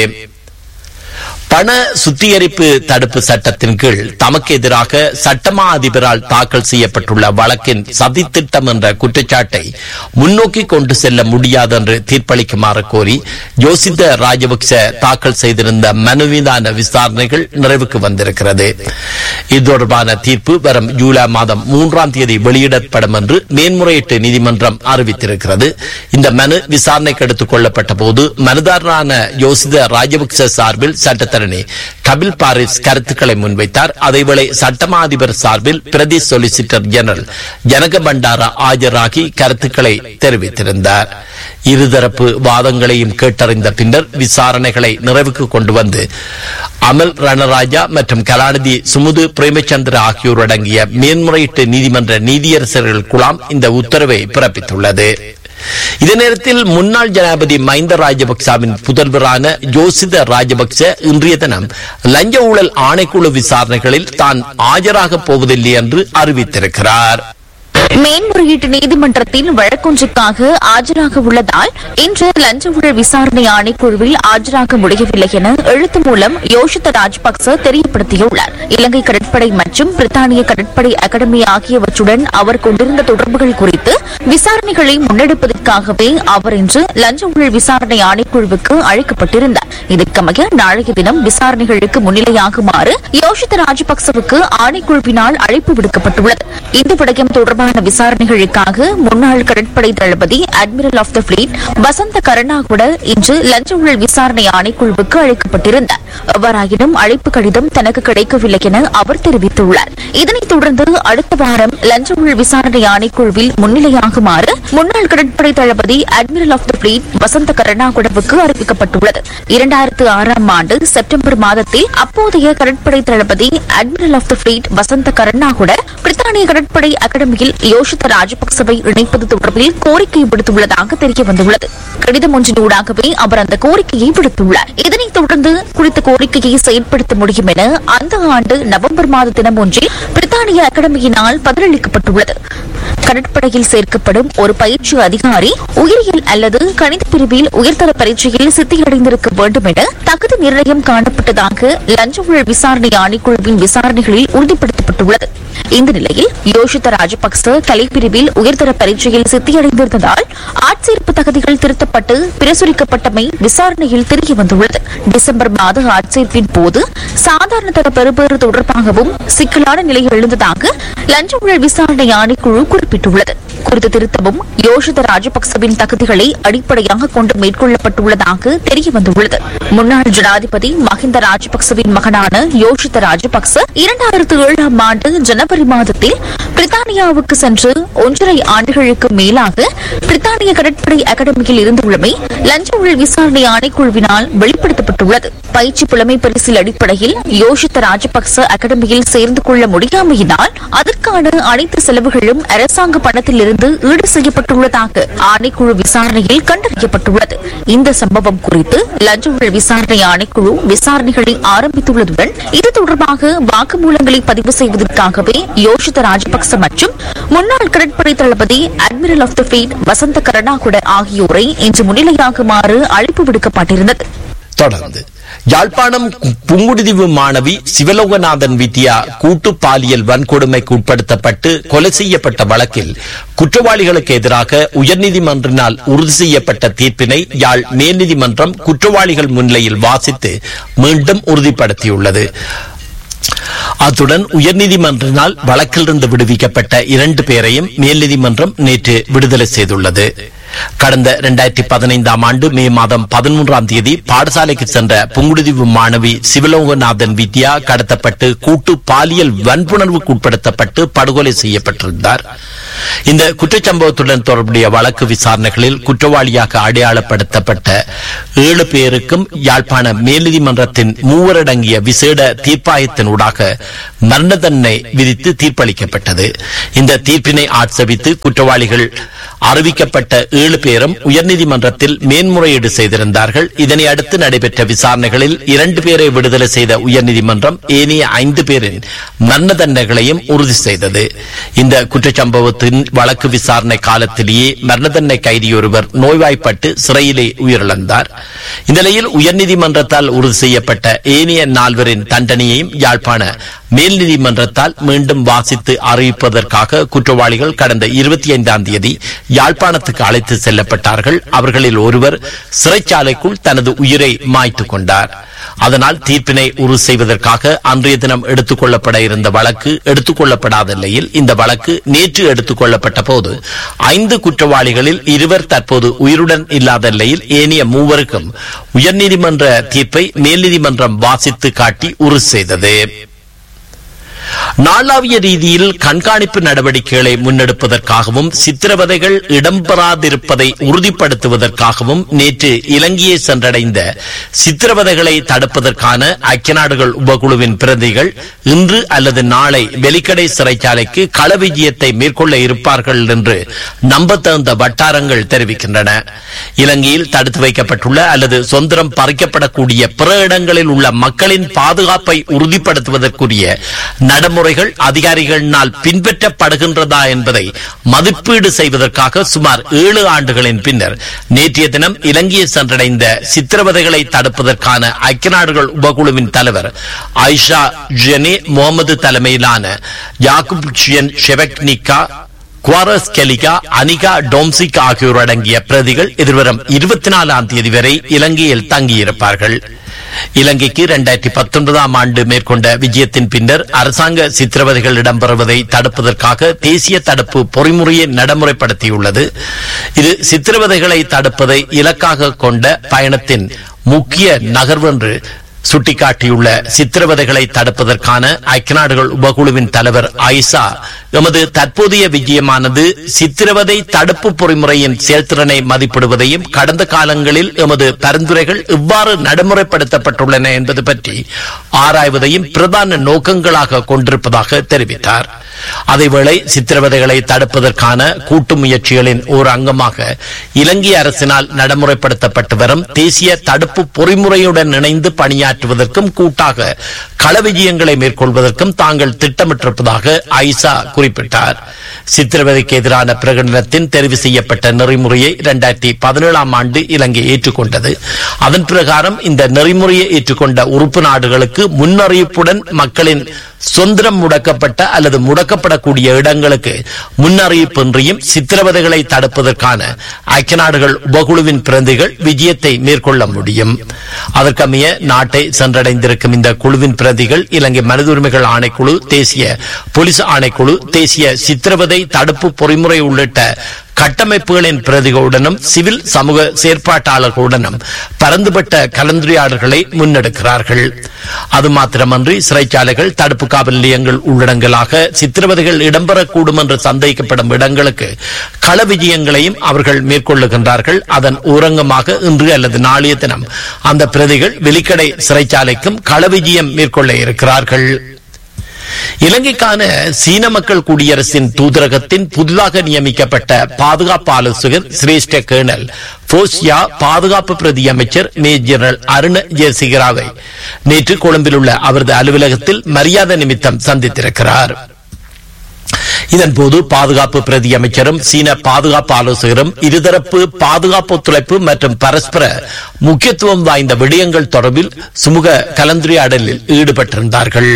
பண சுத்திகரிப்பு தடுப்பு சட்டத்தின் கீழ் தமக்கு எதிராக சட்டமா அதிபரால் தாக்கல் செய்யப்பட்டுள்ள வழக்கின் சதித்திட்டம் என்ற குற்றச்சாட்டை முன்னோக்கி கொண்டு செல்ல முடியாது என்று தீர்ப்பளிக்குமாறு கோரி யோசித்த ராஜபக்ச தாக்கல் செய்திருந்த மனு மீதான விசாரணைகள் நிறைவுக்கு வந்திருக்கிறது இது தொடர்பான தீர்ப்பு வரும் ஜூலை மாதம் மூன்றாம் தேதி வெளியிடப்படும் என்று மேன்முறையீட்டு நீதிமன்றம் அறிவித்திருக்கிறது இந்த மனு விசாரணைக்கு எடுத்துக் கொள்ளப்பட்ட போது மனுதாரரான யோசித ராஜபக்ச சார்பில் சட்டத்தரணி கபில் பாரிஸ் கருத்துக்களை முன்வைத்தார் அதேவேளை சட்டமா அதிபர் சார்பில் பிரதி சொலிசிட்டர் ஜெனரல் ஜனக பண்டாரா ஆஜராகி கருத்துக்களை தெரிவித்திருந்தார் இருதரப்பு வாதங்களையும் கேட்டறிந்த பின்னர் விசாரணைகளை நிறைவுக்கு கொண்டு வந்து அமல் ரணராஜா மற்றும் கலாநிதி சுமுது பிரேமச்சந்திர ஆகியோர் அடங்கிய மேன்முறையீட்டு நீதிமன்ற நீதியரசர்கள் குழாம் இந்த உத்தரவை பிறப்பித்துள்ளது இதே நேரத்தில் முன்னாள் ஜனாதிபதி மஹிந்த ராஜபக்சவின் புதல்வரான ஜோசித ராஜபக்ச இன்றைய தினம் லஞ்ச ஊழல் ஆணைக்குழு விசாரணைகளில் தான் ஆஜராகப் போவதில்லை என்று அறிவித்திருக்கிறார் மேன்முறையீட்டு நீதிமன்றத்தின் வழக்கொன்றுக்காக ஆஜராக உள்ளதால் இன்று லஞ்ச ஊழல் விசாரணை ஆணைக்குழுவில் ஆஜராக முடியவில்லை என எழுத்து மூலம் யோஷித ராஜபக்ச தெரியப்படுத்தியுள்ளார் இலங்கை கடற்படை மற்றும் பிரித்தானிய கடற்படை அகாடமி ஆகியவற்றுடன் அவர் கொண்டிருந்த தொடர்புகள் குறித்து விசாரணைகளை முன்னெடுப்பதற்காகவே அவர் இன்று லஞ்ச ஊழல் விசாரணை ஆணைக்குழுவுக்கு அழைக்கப்பட்டிருந்தார் இதற்கமைய நாளைய தினம் விசாரணைகளுக்கு முன்னிலையாகுமாறு யோஷித ராஜபக்சவுக்கு ஆணைக்குழுவினால் அழைப்பு விடுக்கப்பட்டுள்ளது இந்த விடயம் தொடர்பான விசாரணைகளுக்காக முன்னாள் கடற்படை தளபதி admiral of the fleet Wasantha Karannagoda இன்று லஞ்ச ஊழல் விசாரணை ஆணைக்குழுவுக்கு அழைக்கப்பட்டிருந்தார் எவ்வாறாயினும் அழைப்பு கடிதம் தனக்கு கிடைக்கவில்லை என அவர் தெரிவித்துள்ளார் இதனைத் தொடர்ந்து அடுத்த வாரம் லஞ்ச ஊழல் விசாரணை ஆணைக்குழுவில் முன்னிலையாகுமாறு முன்னாள் கடற்படை தளபதி admiral of the fleet Wasantha கருணாகுடவுக்கு அறிவிக்கப்பட்டுள்ளது இரண்டாயிரத்து ஆறாம் ஆண்டு செப்டம்பர் மாதத்தில் அப்போதைய கடற்படை தளபதி admiral of the fleet Wasantha Karannagoda பிரித்தானிய கடற்படை அகாடமியில் யோஷித ராஜபக்சவை இணைப்பது தொடர்பில் கோரிக்கை விடுத்துள்ளதாக தெரிய வந்துள்ளது கடிதம் ஒன்றினூடாகவே அவர் அந்த கோரிக்கையை விடுத்துள்ளார் இதனைத் தொடர்ந்து குறித்த கோரிக்கையை செயல்படுத்த முடியும் என அந்த ஆண்டு நவம்பர் மாத தினம் ஒன்றில் பிரித்தானிய அகாடமியினால் பதிலளிக்கப்பட்டுள்ளது கடற்படையில் சேர்க்கப்படும் ஒரு பயிற்சி அதிகாரி உயிரியல் அல்லது கணித பிரிவில் உயர்தர பரீட்சையில் சித்தியடைந்திருக்க வேண்டும் என தகுதி நிர்ணயம் காணப்பட்டதாக லஞ்ச ஊழல் விசாரணை ஆணைக்குழுவின் விசாரணைகளில் உறுதிப்படுத்தப்பட்டுள்ளது இந்த நிலையில் யோஷித ராஜபக்ச கலைப்பிரிவில் உயர்தர பரீட்சையில் சித்தியடைந்திருந்ததால் ஆட்சேர்ப்பு தகுதிகள் திருத்தப்பட்டு பிரசுரிக்கப்பட்டமை விசாரணையில் தெரிய வந்துள்ளது டிசம்பர் மாத ஆட்சேர்ப்பின் போது சாதாரண தர பெறுபேறு தொடர்பாகவும் சிக்கலான நிலை எழுந்ததாக லஞ்ச ஊழல் விசாரணை ஆணைக்குழு குறிப்பிட்டுள்ளது குறித்த திருத்தமும் யோஷித ராஜபக்சவின் தகுதிகளை அடிப்படையாக கொண்டு மேற்கொள்ளப்பட்டுள்ளதாக தெரிய வந்துள்ளது முன்னாள் ஜனாதிபதி மஹிந்த ராஜபக்சவின் மகனான யோஷித ராஜபக்ச இரண்டாயிரத்து ஏழாம் ஆண்டு ஜனவரி மாதத்தில் பிரித்தானியாவுக்கு சென்று ஒன்றரை ஆண்டுகளுக்கு மேலாக பிரித்தானிய கடற்படை அகாடமியில் இருந்துள்ளமை லஞ்ச ஊழல் விசாரணை ஆணைக்குழுவினால் வெளிப்படுத்தப்பட்டுள்ளது பயிற்சி புலமை பரிசில் அடிப்படையில் யோஷித்த ராஜபக்ச அகாடமியில் சேர்ந்து கொள்ள முடியாமையினால் அதற்கான அனைத்து செலவுகளும் அரசாங்க பணத்திலிருந்து ஈடு செய்யப்பட்டுள்ளதாக ஆணைக்குழு விசாரணையில் கண்டறியப்பட்டுள்ளது இந்த சம்பவம் குறித்து லஞ்ச ஊழல் விசாரணை ஆணைக்குழு விசாரணைகளை ஆரம்பித்துள்ளதுடன் இது தொடர்பாக வாக்குமூலங்களை பதிவு செய்வதற்காகவே யோஷித ராஜபக்ச மற்றும் முன்னாள் கடற்படை தளபதி admiral of the fleet Wasantha Karannagoda ஆகியோரை இன்று முன்னிலையாகுமாறு அழைப்பு விடுக்கப்பட்டிருந்தது தொடர்ந்து யாழ்ப்பாணம் புங்குடுதீவு மாணவி சிவலோகநாதன் வித்யா கூட்டு பாலியல் வன்கொடுமைக்கு உட்படுத்தப்பட்டு கொலை செய்யப்பட்ட வழக்கில் குற்றவாளிகளுக்கு எதிராக உயர்நீதிமன்றினால் உறுதி செய்யப்பட்ட தீர்ப்பினை யாழ் மேல்நீதிமன்றம் குற்றவாளிகள் முன்னிலையில் வாசித்து மீண்டும் உறுதிப்படுத்தியுள்ளது அத்துடன் உயர்நீதிமன்றினால் வழக்கிலிருந்து விடுவிக்கப்பட்ட இரண்டு பேரையும் மேல்நீதிமன்றம் நேற்று விடுதலை செய்துள்ளது கடந்த இரண்டாயிரத்தி பதினைந்தாம் ஆண்டு மே மாதம் பதிமூன்றாம் தேதி பாடசாலைக்கு சென்ற புங்குடுதீவு மாணவி சிவலோகநாதன் வித்யா கடத்தப்பட்டு கூட்டு பாலியல் வன்புணர்வுக்கு உட்படுத்தப்பட்டு படுகொலை செய்யப்பட்டிருந்தார் இந்த குற்றச்சம்பவத்துடன் தொடர்புடைய வழக்கு விசாரணைகளில் குற்றவாளியாக அடையாளப்படுத்தப்பட்ட ஏழு பேருக்கும் யாழ்ப்பாண மேல்நீதிமன்றத்தின் மூவரடங்கிய விசேட தீர்ப்பாயத்தினூடாக மரண தண்டனை விதித்து தீர்ப்பளிக்கப்பட்டது இந்த தீர்ப்பினை ஆட்சேபித்து குற்றவாளிகள் அறிவிக்கப்பட்ட ஏழு பேரும் உயர்நீதிமன்றத்தில் மேன்முறையீடு செய்திருந்தார்கள் இதனை அடுத்து நடைபெற்ற விசாரணைகளில் இரண்டு பேரை விடுதலை செய்த உயர்நீதிமன்றம் ஏனைய ஐந்து பேரின் மரண தண்டனைகளையும் உறுதி செய்தது இந்த குற்றச்சம்பவத்தின் வழக்கு விசாரணை காலத்திலேயே மரண தண்டனை கைதியொருவர் நோய்வாய்ப்பட்டு சிறையிலே உயிரிழந்தார் இந்த நிலையில் உயர்நீதிமன்றத்தால் உறுதி செய்யப்பட்ட ஏனைய நால்வரின் தண்டனையையும் யாழ்ப்பாண மேல் நீதிமன்றத்தால் மீண்டும் வாசித்து அறிவிப்பதற்காக குற்றவாளிகள் கடந்த இருபத்தி ஐந்தாம் தேதி யாழ்ப்பாணத்துக்கு அழைத்து செல்லப்பட்டார்கள் அவர்களில் ஒருவர் சிறைச்சாலைக்குள் தனது உயிரை மாய்த்துக் கொண்டார் அதனால் தீர்ப்பினை உறுதி செய்வதற்காக அன்றைய தினம் எடுத்துக் கொள்ளப்பட இருந்த வழக்கு எடுத்துக் கொள்ளப்படாத நிலையில் இந்த வழக்கு நேற்று எடுத்துக் கொள்ளப்பட்ட போது ஐந்து குற்றவாளிகளில் இருவர் தற்போது உயிருடன் இல்லாத நிலையில் ஏனைய மூவருக்கும் உயர்நீதிமன்ற தீர்ப்பை மேல்நீதிமன்றம் வாசித்து காட்டி உறுதி செய்தது நாளாவிய ரீதியில் கண்காணிப்பு நடவடிக்கைகளை முன்னெடுப்பதற்காகவும் சித்திரவதைகள் இடம்பெறாதிருப்பதை உறுதிப்படுத்துவதற்காகவும் நேற்று இலங்கையை சென்றடைந்த சித்திரவதைகளை தடுப்பதற்கான ஐக்கிய நாடுகள் உபகுழுவின் பிரதிகள் இன்று அல்லது நாளை வெலிக்கடை சிறைச்சாலைக்கு கள விஜயத்தை மேற்கொள்ள இருப்பார்கள் என்று நம்பத்தகுந்த வட்டாரங்கள் தெரிவிக்கின்றன இலங்கையில் தடுத்து வைக்கப்பட்டுள்ள அல்லது சொந்தரம் பறிக்கப்படக்கூடிய பிற இடங்களில் உள்ள மக்களின் பாதுகாப்பை உறுதிப்படுத்துவதற்குரிய நடைமுறைகள் அதிகாரிகளினால் பின்பற்றப்படுகின்றதா என்பதை மதிப்பீடு செய்வதற்காக சுமார் ஏழு ஆண்டுகளின் பின்னர் நேற்றைய தினம் இலங்கையை சென்றடைந்த சித்திரவதைகளை தடுப்பதற்கான ஐக்கிய நாடுகள் உபகுழுவின் தலைவர் ஐஷா ஜெனே முகமது தலைமையிலான யாக்குப் ஜியன் ஷெவக்னிகா குவாரஸ் கெலிகா அனிகா டோம்சிக் ஆகியோர் அடங்கிய பிரதிகள் எதிர்வரும் இருபத்தி நாலாம் தேதி வரை இலங்கையில் தங்கியிருப்பார்கள் இலங்கைக்கு இரண்டாயிரத்தி பத்தொன்பதாம் ஆண்டு மேற்கொண்ட விஜயத்தின் பின்னர் அரசாங்க சித்திரவதைகள் இடம்பெறுவதை தடுப்பதற்காக தேசிய தடுப்பு பொறிமுறையை நடைமுறைப்படுத்தியுள்ளது இது சித்திரவதைகளை தடுப்பதை இலக்காக கொண்ட பயணத்தின் முக்கிய நகர்வென்று சுட்டிக்காட்டியுள்ள சித்திரவதைகளை தடுப்பதற்கான ஐக்கிய நாடுகள் உபகுழுவின் தலைவர் ஐசா எமது தற்போதைய விஜயமானது சித்திரவதை தடுப்பு பொறிமுறையின் செயல்திறனை மதிப்பிடுவதையும் கடந்த காலங்களில் எமது பரிந்துரைகள் இவ்வாறு நடைமுறைப்படுத்தப்பட்டுள்ளன என்பது பற்றி ஆராய்வதையும் பிரதான நோக்கங்களாக கொண்டிருப்பதாக தெரிவித்தார் அதேவேளை சித்திரவதைகளை தடுப்பதற்கான கூட்டு முயற்சிகளின் ஒரு அங்கமாக இலங்கை அரசினால் நடைமுறைப்படுத்தப்பட்டு வரும் தேசிய தடுப்பு பொறிமுறையுடன் இணைந்து பணியாற்றுவதற்கும் கூட்டாக கள விஜயங்களை மேற்கொள்வதற்கும் தாங்கள் திட்டமிட்டிருப்பதாக ஐசா குறிப்பிட்டார் சித்திரவதைக்கு எதிரான பிரகடனத்தின் தெரிவு செய்யப்பட்ட நெறிமுறையை இரண்டாயிரத்தி பதினேழாம் ஆண்டு இலங்கை ஏற்றுக்கொண்டது அதன் பிரகாரம் இந்த நெறிமுறையை ஏற்றுக்கொண்ட உறுப்பு நாடுகளுக்கு முன்னறிவிப்புடன் மக்களின் சொந்தரம் முடக்கப்பட்ட அல்லது முடக்கப்படக்கூடிய இடங்களுக்கு முன்னறிவிப்பின்றியும் சித்திரவதைகளை தடுப்பதற்கான ஐக்கிய நாடுகள் உபகுழுவின் பிரதிகள் விஜயத்தை மேற்கொள்ள முடியும் அதற்கமைய நாட்டை சென்றடைந்திருக்கும் இந்த குழுவின் பிரதிகள் இலங்கை மனித உரிமைகள் ஆணைக்குழு தேசிய போலீஸ் ஆணைக்குழு தேசிய சித்திரவதை தடுப்பு பொறிமுறை உள்ளிட்ட கட்டமைப்புகளின் பிரதிகளுடனும் சிவில் சமூக செயற்பாட்டாளர்களுடனும் பரந்துபட்ட கலந்துரையாடல்களை முன்னெடுக்கிறார்கள் அது மாத்திரமன்றி சிறைச்சாலைகள் தடுப்பு காவல் நிலையங்கள் உள்ளடங்கலாக சித்திரவதைகள் இடம்பெறக்கூடும் என்று சந்தேகிக்கப்படும் இடங்களுக்கு கள விஜயங்களையும் அவர்கள் மேற்கொள்ளுகின்றார்கள் அதன் ஊரங்கமாக இன்று அல்லது நாளைய தினம் அந்த பிரதிகள் வெளிக்கடை சிறைச்சாலைக்கும் கள விஜயம் மேற்கொள்ள இருக்கிறார்கள் இலங்கைக்கான சீன மக்கள் குடியரசின் தூதரகத்தின் புதிதாக நியமிக்கப்பட்ட பாதுகாப்பு ஆலோசகர் சிரேஷ்ட கேர்னல் போசியா பாதுகாப்பு பிரதி அமைச்சர் மேஜர் அருண் ஜெயசிகராவை நேற்று கொழும்பில் உள்ள அவரது அலுவலகத்தில் மரியாதை நிமித்தம் சந்தித்திருக்கிறார் இதன்போது பாதுகாப்பு பிரதி அமைச்சரும் சீன பாதுகாப்பு ஆலோசகரும் இருதரப்பு பாதுகாப்பு ஒத்துழைப்பு மற்றும் பரஸ்பர முக்கியத்துவம் வாய்ந்த விடயங்கள் தொடர்பில் சுமூக கலந்துரையாடலில் ஈடுபட்டிருந்தார்கள்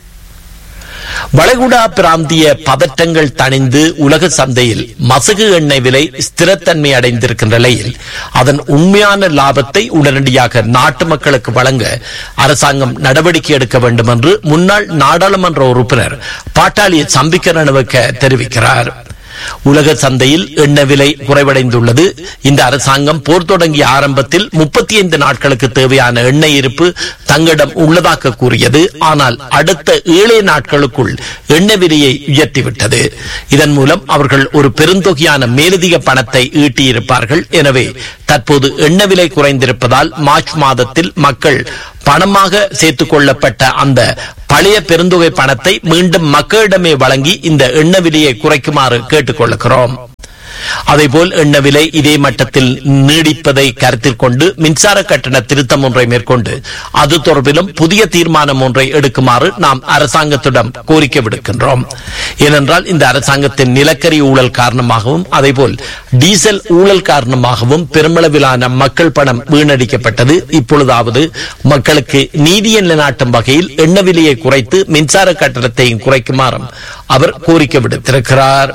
வளைகுடா பிராந்திய பதற்றங்கள் தணிந்து உலக சந்தையில் மசகு எண்ணெய் விலை ஸ்திரத்தன்மை அடைந்திருக்கின்ற நிலையில் அதன் உண்மையான லாபத்தை உடனடியாக நாட்டு மக்களுக்கு வழங்க அரசாங்கம் நடவடிக்கை எடுக்க வேண்டும் என்று முன்னாள் நாடாளுமன்ற உறுப்பினர் பாட்டாளி சம்பிக்கரனுவக்க தெரிவிக்கிறார் உலக சந்தையில் எண்ணெய் விலை குறைவடைந்துள்ளது இந்த அரசாங்கம் போர் தொடங்கிய ஆரம்பத்தில் முப்பத்தி ஐந்து நாட்களுக்கு தேவையான எண்ணெய் இருப்பு தங்களிடம் உள்ளதாக கூறியது ஆனால் அடுத்த ஏழே நாட்களுக்குள் எண்ணெய் விலையை உயர்த்திவிட்டது இதன் மூலம் அவர்கள் ஒரு பெருந்தொகையான மேலதிக பணத்தை ஈட்டியிருப்பார்கள் எனவே தற்போது எண்ணெய் விலை குறைந்திருப்பதால் மார்ச் மாதத்தில் மக்கள் பணமாக சேர்த்துக் கொள்ளப்பட்ட அந்த பழைய பெருந்தொகை பணத்தை மீண்டும் மக்களிடமே வழங்கி இந்த எண்ணெய் விலையை குறைக்குமாறு கேட்டுக் கொள்கிறோம் அதேபோல் எண்ணெய் விலை இதே மட்டத்தில் நீடிப்பதை கருத்தில் கொண்டு மின்சார கட்டண திருத்தம் ஒன்றை மேற்கொண்டு அது தொடர்பிலும் புதிய தீர்மானம் ஒன்றை எடுக்குமாறு நாம் அரசாங்கத்திடம் கோரிக்கை விடுக்கின்றோம் ஏனென்றால் இந்த அரசாங்கத்தின் நிலக்கரி ஊழல் காரணமாகவும் அதேபோல் டீசல் ஊழல் காரணமாகவும் பெருமளவிலான மக்கள் பணம் வீணடிக்கப்பட்டது இப்பொழுதாவது மக்களுக்கு நீதியை நிலைநாட்டும் வகையில் எண்ணெய் விலையை குறைத்து மின்சார கட்டணத்தையும் குறைக்குமாறும் அவர் கோரிக்கை விடுத்திருக்கிறார்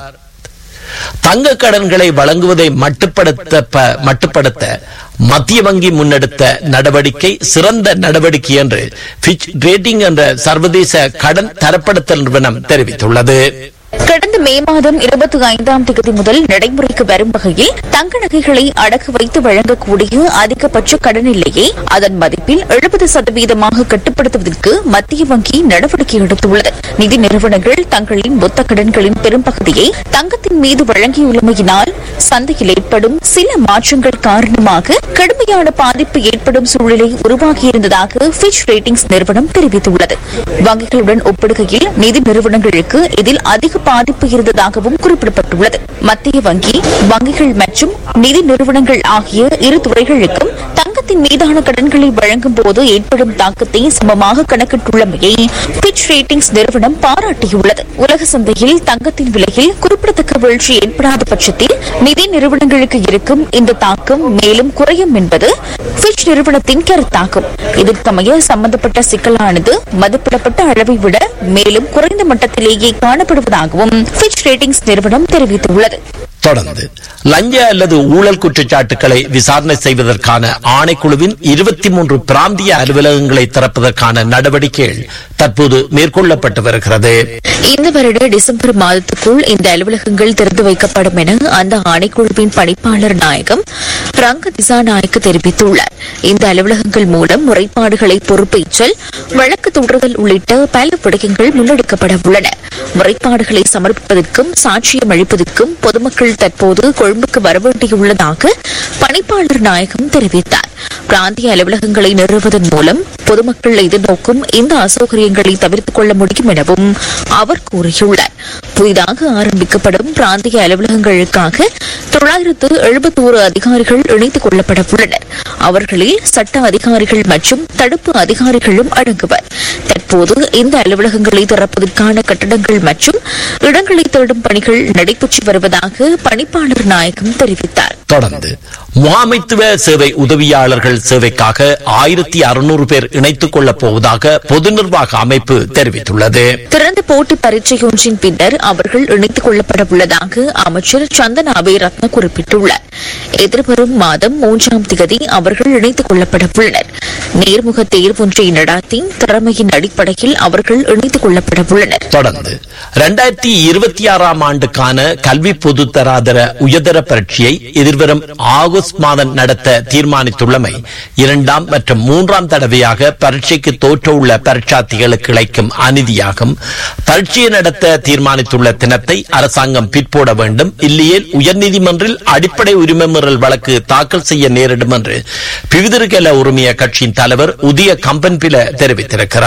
தங்க கடன்களை வழங்குவதை மட்டுப்படுத்த ப- மட்டுப்படுத்த மத்திய வங்கி முன்னெடுத்த நடவடிக்கை சிறந்த நடவடிக்கை என்று ஃபிட்ச் ரேட்டிங் என்ற சர்வதேச கடன் தரப்படுத்தல் நிறுவனம் தெரிவித்துள்ளது கடந்த மே மாதம் இருபத்தி ஐந்தாம் தேதி முதல் நடைமுறைக்கு வரும் வகையில் தங்க நகைகளை அடகு வைத்து வழங்கக்கூடிய அதிகபட்ச கடன் எல்லையை அதன் மதிப்பில் எழுபது சதவீதமாக கட்டுப்படுத்துவதற்கு மத்திய வங்கி நடவடிக்கை எடுத்துள்ளது நிதி நிறுவனங்கள் தங்களின் மொத்த கடன்களின் பெரும்பகுதியை தங்கத்தின் மீது வழங்கியுள்ளமையினால் சந்தையில் ஏற்படும் சில மாற்றங்கள் காரணமாக கடுமையான பாதிப்பு ஏற்படும் சூழ்நிலை உருவாகியிருந்ததாக ஃபிட்ச் ரேட்டிங்ஸ் நிறுவனம் தெரிவித்துள்ளது வங்கிகளுடன் ஒப்பிடுகையில் நிதி நிறுவனங்களுக்கு இதில் அதிக பாதிப்பு இருந்ததாகவும் குறிப்பிடப்பட்டுள்ளது மத்திய வங்கி வங்கிகள் மற்றும் நிதி நிறுவனங்கள் ஆகிய இரு துறைகளுக்கும் தங்கத்தின் மீதான கடன்களை வழங்கும் போது ஏற்படும் தாக்கத்தை சமமாக கணக்கிட்டுள்ளமையை பிட்ச் ரேட்டிங்ஸ் நிறுவனம் பாராட்டியுள்ளது உலக சந்தையில் தங்கத்தின் விலையில் குறிப்பிடத்தக்க வீழ்ச்சி ஏற்படாத பட்சத்தில் நிதி நிறுவனங்களுக்கு இருக்கும் இந்த தாக்கம் மேலும் குறையும் என்பது பிட்ச் நிறுவனத்தின் கருத்தாகும் இதற்கமைய சம்பந்தப்பட்ட சிக்கலானது மதிப்பிடப்பட்ட அளவை விட மேலும் குறைந்த மட்டத்திலேயே காணப்படுவதாகவும் பிட்ச் ரேட்டிங்ஸ் நிறுவனம் தெரிவித்துள்ளது தொடர்ந்து லஞ்ச அல்லது ஊழல் குற்றச்சாட்டுகளை விசாரணை செய்வதற்கான ஆணைக்குழுவின் இருபத்தி மூன்று பிராந்திய அலுவலகங்களை திறப்பதற்கான நடவடிக்கைகள் தற்போது மேற்கொள்ளப்பட்டு வருகிறது இந்த வருட டிசம்பர் மாதத்துக்குள் இந்த அலுவலகங்கள் திறந்து வைக்கப்படும் என அந்த ஆணைக்குழுவின் பணிப்பாளர் நாயகம் ரங்க திசாநாயக்க தெரிவித்துள்ளார் இந்த அலுவலகங்கள் மூலம் முறைப்பாடுகளை பொறுப்பேற்றல் வழக்கு தொடர்தல் உள்ளிட்ட பல விடயங்கள் முன்னெடுக்கப்பட உள்ளன முறைப்பாடுகளை சமர்ப்பிப்பதற்கும் சாட்சியம் அளிப்பதற்கும் பொதுமக்கள் தற்போது கொழும்புக்கு வரவேண்டியுள்ளதாக பணிப்பாளர் நாயகம் தெரிவித்தார் பிராந்திய அலுவலகங்களை நிறுவுவதன் மூலம் பொதுமக்கள் எதிர்நோக்கும் இந்த அசௌகரியங்களை தவிர்த்துக் கொள்ள முடியும் எனவும் அவர் கூறியுள்ளார் புதிதாக ஆரம்பிக்கப்படும் பிராந்திய அலுவலகங்களுக்காக தொள்ளாயிரத்து எழுபத்தோரு அதிகாரிகள் இணைத்துக் கொள்ளப்பட உள்ளனர் அவர்களில் சட்ட அதிகாரிகள் மற்றும் தடுப்பு அதிகாரிகளும் அடங்குவர் தற்போது இந்த அலுவலகங்களை திறப்பதற்கான கட்டடங்கள் மற்றும் இடங்களை தேடும் பணிகள் நடைபெற்று வருவதாக பணிப்பாளர் நாயகம் தெரிவித்தார் தொடர்ந்து முகாமைத்துவ சேவை உதவியாளர்கள் சேவைக்காக ஆயிரத்தி அறுநூறு பேர் இணைத்துக் கொள்ளப் போவதாக பொது நிர்வாக அமைப்பு தெரிவித்துள்ளது திறந்த போட்டி பரீட்சையொன்றின் பின்னர் அவர்கள் இணைத்துக் கொள்ளப்பட உள்ளதாக அமைச்சர் சந்தனாபே ரத்ன குறிப்பிட்டுள்ளார் எதிர்வரும் மாதம் மூன்றாம் தேதி அவர்கள் இணைத்துக் கொள்ளப்பட உள்ளனர் நேர்முக தேர்வொன்றை நடாத்தி திறமையின் அடிப்படையில் அவர்கள் இணைத்துக் கொள்ளப்பட உள்ளனர் தொடர்ந்து இரண்டாயிரத்தி இருபத்தி ஆறாம் ஆண்டுக்கான கல்வி பொதுத்தராதர உயர்தர பரீட்சையை எதிர்வரும் ஆகஸ்ட் மாதம் நடத்த தீர்மானித்துள்ளமை இரண்டாம் மற்றும் மூன்றாம் தடவையாக பரீட்சைக்கு தோற்ற உள்ள பரீட்சார்த்திகளுக்கு இழைக்கும் அநீதியாகும் பரீட்சையை நடத்த தீர்மானித்துள்ள தினத்தை அரசாங்கம் பிற்போட வேண்டும் இல்லையேல் உயர்நீதிமன்றில் அடிப்படை உரிமை மீறல் வழக்கு தாக்கல் செய்ய நேரிடும் என்று பிவிதிருகல உரிமைய கட்சியின் தலைவர் உதய கம்பன்பில தெரிவித்திருக்கிறார்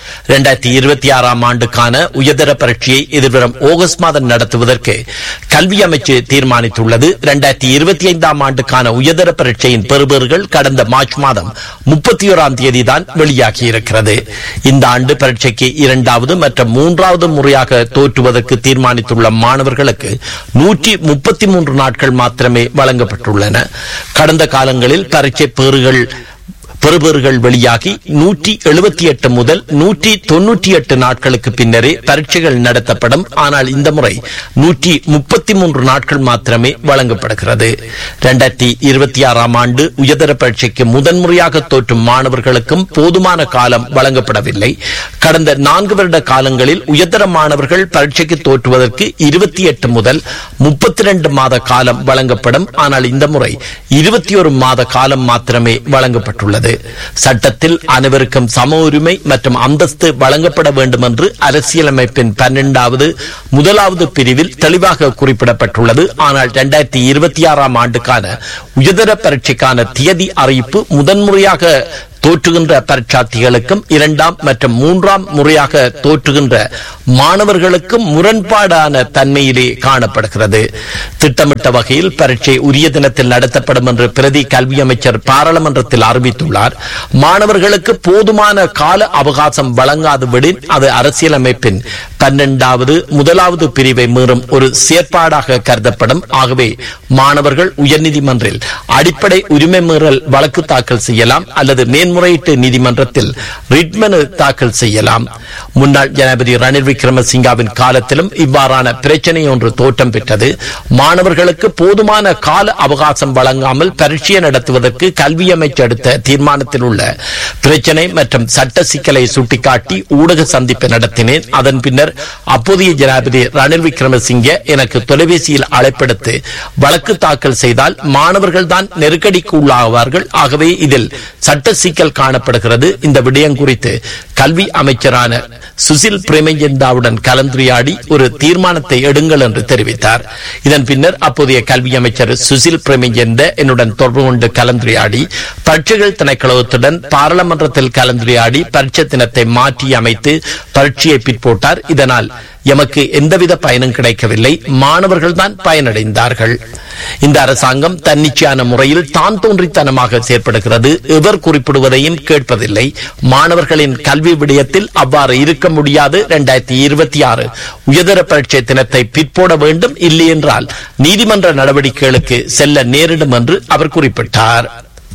இரண்டாயிரத்தி இருபத்தி ஆறாம் ஆண்டுக்கான உயர்தர பரீட்சையை எதிர்வரும் ஆகஸ்ட் மாதம் நடத்துவதற்கு கல்வி அமைச்சு தீர்மானித்துள்ளது இரண்டாயிரத்தி இருபத்தி ஐந்தாம் ஆண்டுக்கான உயர்தர பரீட்சையின் பெறுபேறுகள் கடந்த மார்ச் மாதம் முப்பத்தி ஓராம் தேதி தான் வெளியாகியிருக்கிறது இந்த ஆண்டு பரீட்சைக்கு இரண்டாவது மற்றும் மூன்றாவது முறையாக தோற்றுவதற்கு தீர்மானித்துள்ள மாணவர்களுக்கு நூற்றி முப்பத்தி மூன்று நாட்கள் மாத்திரமே வழங்கப்பட்டுள்ளன கடந்த காலங்களில் பரீட்சை பேறுகள் பெறுபேறுகள் வெளியாகி நூற்றி எழுபத்தி எட்டு முதல் நூற்றி தொன்னூற்றி எட்டு நாட்களுக்கு பின்னரே பரீட்சைகள் நடத்தப்படும் ஆனால் இந்த முறை நூற்றி முப்பத்தி மூன்று நாட்கள் மாத்திரமே வழங்கப்படுகிறது இரண்டாயிரத்தி இருபத்தி ஆறாம் ஆண்டு உயர்தர பரீட்சைக்கு முதன்முறையாக தோற்றும் மாணவர்களுக்கும் போதுமான காலம் வழங்கப்படவில்லை கடந்த நான்கு வருட காலங்களில் உயர்தர மாணவர்கள் பரீட்சைக்கு தோற்றுவதற்கு இருபத்தி எட்டு முதல் முப்பத்தி இரண்டு மாத காலம் வழங்கப்படும் ஆனால் இந்த முறை இருபத்தி ஒரு மாத காலம் மாத்திரமே வழங்கப்பட்டுள்ளது சட்டத்தில் அனைவருக்கும் சம உரிமை மற்றும் அந்தஸ்து வழங்கப்பட வேண்டும் என்று அரசியலமைப்பின் பன்னெண்டாவது முதலாவது பிரிவில் தெளிவாக குறிப்பிடப்பட்டுள்ளது ஆனால் இரண்டாயிரத்தி இருபத்தி ஆறாம் ஆண்டுக்கான உயர்தர பரீட்சைக்கான தேதி அறிவிப்பு முதன்முறையாக தோற்றுகின்ற பரீட்சார்த்திகளுக்கும் இரண்டாம் மற்றும் மூன்றாம் முறையாக தோற்றுகின்ற மாணவர்களுக்கும் முரண்பாடான தன்மையிலே காணப்படுகிறது திட்டமிட்ட வகையில் பரீட்சை உரிய தினத்தில் நடத்தப்படும் என்று பிரதி கல்வி அமைச்சர் பாராளுமன்றத்தில் அறிவித்துள்ளார் மாணவர்களுக்கு போதுமான கால அவகாசம் வழங்காது விடின் அது அரசியலமைப்பின் பன்னெண்டாவது முதலாவது பிரிவை மீறும் ஒரு செயற்பாடாக கருதப்படும் ஆகவே மாணவர்கள் உயர்நீதிமன்றில் அடிப்படை உரிமை மீறல் வழக்கு தாக்கல் செய்யலாம் அல்லது மேன்முறையீட்டு நீதிமன்றத்தில் ரிட் மனு தாக்கல் செய்யலாம் முன்னாள் ஜனாதிபதி ரணில் விக்ரமசிங்காவின் காலத்திலும் இவ்வாறான பிரச்சனை ஒன்று தோற்றம் பெற்றது மாணவர்களுக்கு போதுமான கால அவகாசம் வழங்காமல் பரீட்சை நடத்துவதற்கு கல்வி அமைச்சு எடுத்த தீர்மானத்தில் உள்ள பிரச்சனை மற்றும் சட்ட சிக்கலை சுட்டிக்காட்டி ஊடக சந்திப்பு நடத்தினேன் அதன் பின்னர் அப்போதைய ஜனாதிபதி ரணில் விக்ரமசிங்கே எனக்கு தொலைபேசியில் அழைப்பெடுத்து வழக்கு தாக்கல் செய்தால் மாணவர்கள் தான் நெருக்கடிக்கு உள்ளாவார்கள் ஆகவே இதில் சட்ட சிக்கல் காணப்படுகிறது இந்த விடயம் குறித்து கல்வி அமைச்சரான சுசில் பிரேமஜந்தாவுடன் கலந்துரையாடி ஒரு தீர்மானத்தை எடுங்கள் என்று தெரிவித்தார் இதன் பின்னர் அப்போதைய கல்வி அமைச்சர் சுசில் பிரேமஜந்த என்னுடன் தொடர்பு கொண்டு கலந்துரையாடி பரீட்சைகள் திணைக்களத்துடன் பாராளுமன்றத்தில் கலந்துரையாடி பரீட்சை தினத்தை மாற்றி அமைத்து பரீட்சையை பிற்போட்டார் இதனால் எமக்கு எந்தவித பயனும் கிடைக்கவில்லை மாணவர்கள் தான் பயனடைந்தார்கள் இந்த அரசாங்கம் தன்னிச்சையான முறையில் தான் தோன்றித்தனமாக செயற்படுகிறது எவர் குறிப்பிடுவதையும் கேட்பதில்லை மாணவர்களின் கல்வி விடயத்தில் அவ்வாறு இருக்க முடியாது இரண்டாயிரத்தி இருபத்தி ஆறு உயர்தர பரீட்சை தினத்தை பிற்போட வேண்டும் இல்லை என்றால் நீதிமன்ற நடவடிக்கைகளுக்கு செல்ல நேரிடும் என்று அவர் குறிப்பிட்டார்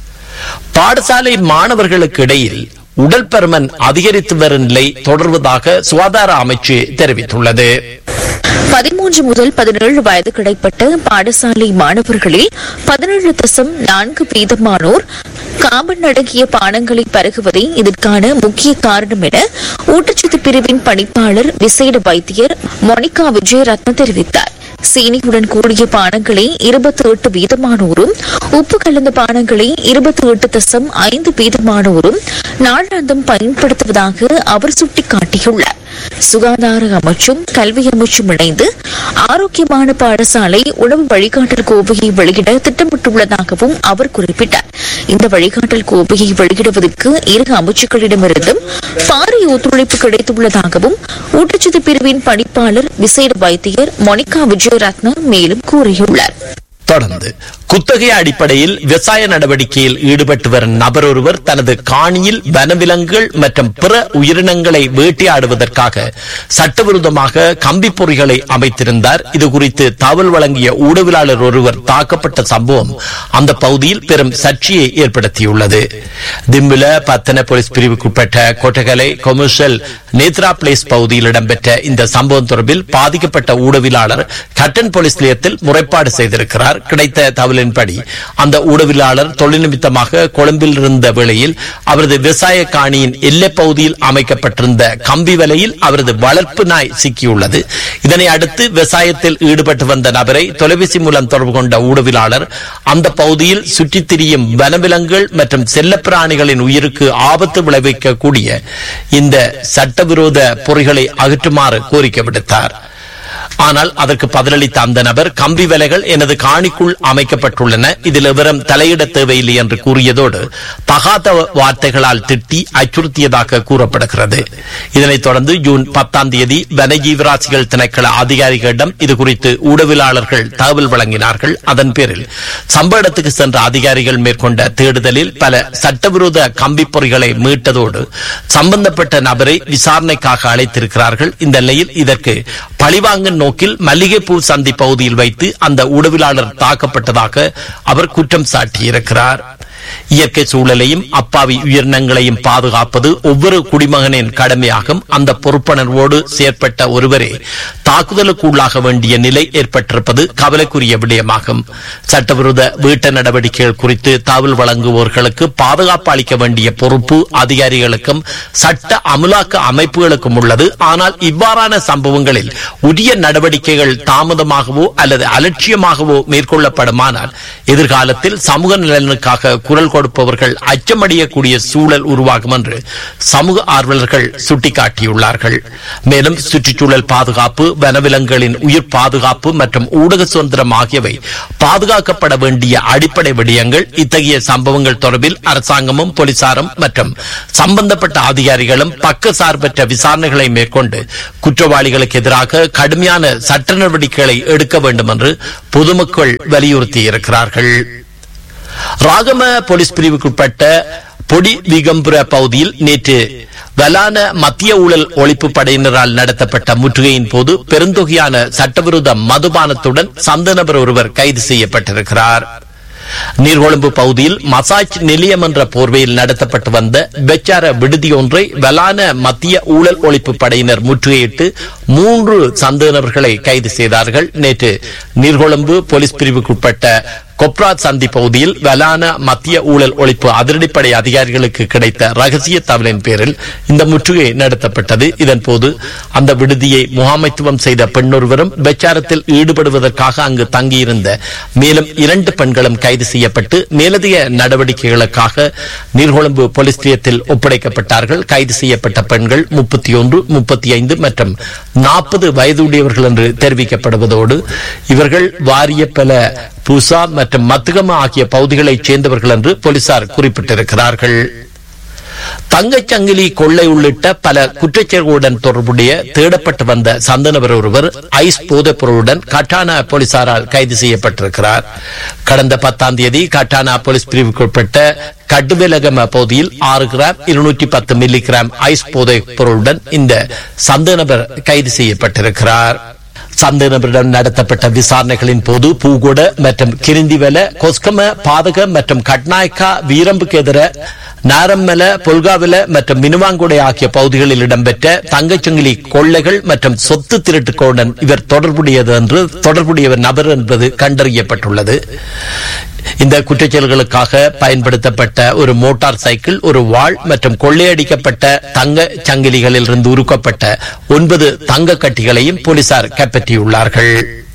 பாடசாலை மாணவர்களுக்கு இடையில் உடல் பருமன் அதிகரித்து வரும் நிலை தொடர்வதாக சுகாதார அமைச்சு தெரிவித்துள்ளது பதிமூன்று முதல் பதினேழு வயது கிடைப்பட்ட பாடசாலை மாணவர்களில் பதினேழு தசம் நான்கு வீதமானோர் காபன் அடங்கிய பானங்களை பருகுவதே இதற்கான முக்கிய காரணம் என ஊட்டச்சத்து பிரிவின் பணிப்பாளர் விசேட வைத்தியர் மோனிகா விஜயரத்ன தெரிவித்தார் சீனியுடன் கூடிய பானங்களை இருபத்தி எட்டு வீதமானோரும் உப்பு கலந்த பானங்களை இருபத்தி எட்டு தசம் ஐந்து வீதமானோரும் நாளாந்தம் பயன்படுத்துவதாக அவர் சுட்டிக்காட்டியுள்ளார் சுகாதார அமைச்சும் கல்வி அமைச்சும் இணைந்து ஆரோக்கியமான பாடசாலை உணவு வழிகாட்டல் கோவையை வெளியிட திட்டமிட்டுள்ளதாகவும் அவர் குறிப்பிட்டார் இந்த வழிகாட்டல் கோவையை வெளியிடுவதற்கு இரு அமைச்சுக்களிடமிருந்தும் பாரிய ஒத்துழைப்பு கிடைத்துள்ளதாகவும் ஊட்டச்சத்து பிரிவின் பணிப்பாளர் விசேட வைத்தியர் மோனிகா விஜயரத்ன மேலும் கூறியுள்ளார் தொடர்ந்து குத்தகை அடிப்படையில் விவசாய நடவடிக்கையில் ஈடுபட்டு வரும் நபர் ஒருவர் தனது காணியில் வனவிலங்குகள் மற்றும் பிற உயிரினங்களை வேட்டையாடுவதற்காக சட்டவிரோதமாக கம்பி பொறிகளை அமைத்திருந்தார் இது குறித்து தகவல் வழங்கிய ஊடகவியலாளர் ஒருவர் தாக்கப்பட்ட சம்பவம் அந்த பகுதியில் பெரும் சர்ச்சையை ஏற்படுத்தியுள்ளது திம்புல பத்தன போலீஸ் பிரிவுக்குட்பட்ட கொட்டகலை கொமர்ஷியல் நேத்ரா பிளேஸ் பகுதியில் இடம்பெற்ற இந்த சம்பவம் தொடர்பில் பாதிக்கப்பட்ட ஊடகவியலாளர் கட்டன் போலீஸ் நிலையத்தில் முறைப்பாடு செய்திருக்கிறார் கிடைத்த தகவலின்படி அந்த ஊடகவியலாளர் தொழில் நிமித்தமாக கொழும்பில் இருந்த வேளையில் அவரது விவசாய காணியின் எல்லைப் பகுதியில் அமைக்கப்பட்டிருந்த கம்பி வலையில் அவரது வளர்ப்பு நாய் சிக்கியுள்ளது இதனை அடுத்து விவசாயத்தில் ஈடுபட்டு வந்த நபரை தொலைபேசி மூலம் தொடர்பு கொண்ட ஊடகவியலாளர் அந்த பகுதியில் சுற்றித் திரியும் வனவிலங்குகள் மற்றும் செல்லப்பிராணிகளின் உயிருக்கு ஆபத்து விளைவிக்கக்கூடிய இந்த சட்டவிரோத பொறிகளை அகற்றுமாறு கோரிக்கை விடுத்தார் ஆனால் அதற்கு பதிலளித்த அந்த நபர் கம்பி வலைகள் எனது காணிக்குள் அமைக்கப்பட்டுள்ளன இதில் விவரம் தலையிட தேவையில்லை என்று கூறியதோடு தகாத வார்த்தைகளால் திட்டி அச்சுறுத்தியதாக கூறப்படுகிறது இதனைத் தொடர்ந்து ஜூன் பத்தாம் தேதி வனஜீவராசிகள் திணைக்கள அதிகாரிகளிடம் இதுகுறித்து ஊடகவியலாளர்கள் தகவல் வழங்கினார்கள் அதன் பேரில் சம்பவ இடத்துக்கு சென்ற அதிகாரிகள் மேற்கொண்ட தேடுதலில் பல சட்டவிரோத கம்பி பொறிகளை மீட்டதோடு சம்பந்தப்பட்ட நபரை விசாரணைக்காக அழைத்திருக்கிறார்கள் இந்த நிலையில் இதற்கு பழிவாங்கும் நோக்கில் மல்லிகைப்பூ சந்தி பகுதியில் வைத்து அந்த உடவிலாளர் தாக்கப்பட்டதாக அவர் குற்றம் சாட்டியிருக்கிறார் இயற்கை சூழலையும் அப்பாவி உயிரினங்களையும் பாதுகாப்பது ஒவ்வொரு குடிமகனின் கடமையாகும் அந்த பொறுப்புணர்வோடு செயற்பட்ட ஒருவரே தாக்குதலுக்கு உள்ளாக வேண்டிய நிலை ஏற்பட்டிருப்பது கவலைக்குரிய விடயமாகும் சட்டவிரோத வீட்ட நடவடிக்கைகள் குறித்து தகவல் வழங்குவோர்களுக்கு பாதுகாப்பு அளிக்க வேண்டிய பொறுப்பு அதிகாரிகளுக்கும் சட்ட அமலாக்க அமைப்புகளுக்கும் உள்ளது ஆனால் இவ்வாறான சம்பவங்களில் உரிய நடவடிக்கைகள் தாமதமாகவோ அல்லது அலட்சியமாகவோ மேற்கொள்ளப்படுமானால் எதிர்காலத்தில் சமூக நலனுக்காக குரல் கொடுப்பவர்கள் அச்சமடையக்கூடிய சூழல் உருவாகும் என்று சமூக ஆர்வலர்கள் சுட்டிக்காட்டியுள்ளார்கள் மேலும் சுற்றுச்சூழல் பாதுகாப்பு வனவிலங்குகளின் உயிர் பாதுகாப்பு மற்றும் ஊடக சுதந்திரம் ஆகியவை பாதுகாக்கப்பட வேண்டிய அடிப்படை விடயங்கள் இத்தகைய சம்பவங்கள் தொடர்பில் அரசாங்கமும் போலீசாரும் மற்றும் சம்பந்தப்பட்ட அதிகாரிகளும் பக்க சார்பற்ற விசாரணைகளை மேற்கொண்டு குற்றவாளிகளுக்கு எதிராக கடுமையான சட்ட நடவடிக்கைகளை எடுக்க வேண்டும் என்று பொதுமக்கள் வலியுறுத்தியிருக்கிறார்கள் ராகம போலீஸ் பிரிவுக்குட்பட்ட பொடி விகம்புர பகுதியில் நேற்று வலான மத்திய ஊழல் ஒழிப்பு படையினரால் நடத்தப்பட்ட முற்றுகையின் போது பெருந்தொகையான சட்டவிரோத மதுபானத்துடன் சந்த நபர் ஒருவர் கைது செய்யப்பட்டிருக்கிறார் நீர்கொழும்பு பகுதியில் மசாஜ் நிலையம் என்ற போர்வையில் நடத்தப்பட்டு வந்த பெச்சார விடுதி ஒன்றை வலான மத்திய ஊழல் ஒழிப்பு படையினர் முற்றுகையிட்டு மூன்று சந்தேகநபர்களை கைது செய்தார்கள் நேற்று நீர்கொழும்பு போலீஸ் பிரிவுக்குட்பட்ட கொப்ராத் சந்தி பகுதியில் வலான மத்திய ஊழல் ஒழிப்பு அதிரடிப்படை அதிகாரிகளுக்கு கிடைத்த ரகசிய தகவலின் பேரில் இந்த முற்றுகை நடத்தப்பட்டது இதன் போது அந்த விடுதியை முகாமைத்துவம் செய்த பெண்ணொருவரும் பிரச்சாரத்தில் ஈடுபடுவதற்காக அங்கு தங்கியிருந்த மேலும் இரண்டு பெண்களும் கைது செய்யப்பட்டு மேலதிக நடவடிக்கைகளுக்காக நீர்கொழும்பு போலீஸ் நிலையத்தில் ஒப்படைக்கப்பட்டார்கள் கைது செய்யப்பட்ட பெண்கள் முப்பத்தி ஒன்று முப்பத்தி ஐந்து மற்றும் நாற்பது வயதுடையவர்கள் என்று தெரிவிக்கப்படுவதோடு இவர்கள் வாரிய பல புசா மற்றும் மத்துகம ஆகிய பகுதிகளைச் சேர்ந்தவர்கள் என்று போலீசார் குறிப்பிட்டிருக்கிறார்கள் தங்கச்சங்கிலி கொள்ளை உள்ளிட்ட பல குற்றச்செயல்களுடன் தொடர்புடைய தேடப்பட்டு வந்த சந்தனவர் ஒருவர் ஐஸ் போதைப் பொருளுடன் கட்டானா போலீசாரால் கைது செய்யப்பட்டிருக்கிறார் கடந்த பத்தாம் தேதி கட்டானா போலீஸ் பிரிவுக்குட்பட்ட கட்டுவிலகம பகுதியில் ஆறு கிராம் இருநூற்றி பத்து மில்லி கிராம் ஐஸ் போதைப் பொருளுடன் இந்த சந்தனவர் கைது செய்யப்பட்டிருக்கிறார் சந்தேகநபரிடம் நடத்தப்பட்ட விசாரணைகளின் போது பூகொட மற்றும் கிரிந்திவல கொஸ்கம பாதக மற்றும் கட்நாயக்கா வீரம்புக்கு எதிர நாரம்மல பொல்காவில மற்றும் மினுவாங்குடை ஆகிய பகுதிகளில் இடம்பெற்ற தங்கச்சங்கிலி கொள்ளைகள் மற்றும் சொத்து திருட்டுகளுடன் இவர் தொடர்புடையது என்று தொடர்புடையவர் நபர் என்பது கண்டறியப்பட்டுள்ளது இந்த குற்றச்செயல்களுக்காக பயன்படுத்தப்பட்ட ஒரு மோட்டார் சைக்கிள் ஒரு வாள் மற்றும் கொள்ளையடிக்கப்பட்ட தங்க சங்கிலிகளில் இருந்து உருக்கப்பட்ட ஒன்பது தங்க கட்டிகளையும் போலீசார் கைப்பற்றியுள்ளார்கள்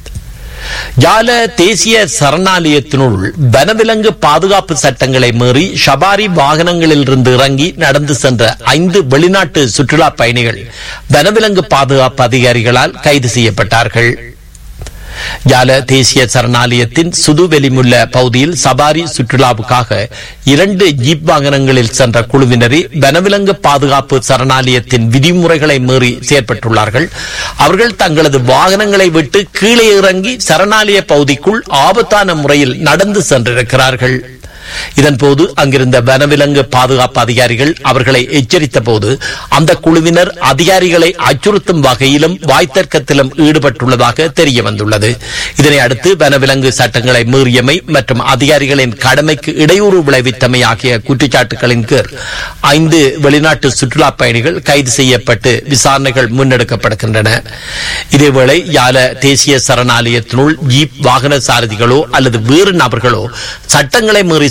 ஜால தேசிய சரணாலயத்தினுள் வனவிலங்கு பாதுகாப்பு சட்டங்களை மீறி ஷபாரி வாகனங்களில் இருந்து இறங்கி நடந்து சென்ற ஐந்து வெளிநாட்டு சுற்றுலா பயணிகள் வனவிலங்கு பாதுகாப்பு அதிகாரிகளால் கைது செய்யப்பட்டார்கள் ஜால தேசிய சரணாலயத்தின் சுதுவெளிமுள்ள பகுதியில் சபாரி சுற்றுலாவுக்காக இரண்டு ஜீப் வாகனங்களில் சென்ற குழுவினரை வனவிலங்கு பாதுகாப்பு சரணாலயத்தின் விதிமுறைகளை மீறி செயற்பட்டுள்ளார்கள் அவர்கள் தங்களது வாகனங்களை விட்டு கீழே இறங்கி சரணாலய பகுதிக்குள் ஆபத்தான முறையில் நடந்து சென்றிருக்கிறார்கள் இதன்போது அங்கிருந்த வனவிலங்கு பாதுகாப்பு அதிகாரிகள் அவர்களை எச்சரித்த போது அந்த குழுவினர் அதிகாரிகளை அச்சுறுத்தும் வகையிலும் வாய்த்தர்க்கத்திலும் ஈடுபட்டுள்ளதாக தெரிய வந்துள்ளது இதனை அடுத்து வனவிலங்கு சட்டங்களை மீறியமை மற்றும் அதிகாரிகளின் கடமைக்கு இடையூறு விளைவித்தமை ஆகிய குற்றச்சாட்டுகளின் கீழ் ஐந்து வெளிநாட்டு சுற்றுலா பயணிகள் கைது செய்யப்பட்டு விசாரணைகள் முன்னெடுக்கப்படுகின்றன இதேவேளை யால தேசிய சரணாலயத்தினுள் ஜீப் வாகன சாரதிகளோ அல்லது வேறு நபர்களோ சட்டங்களை மீறி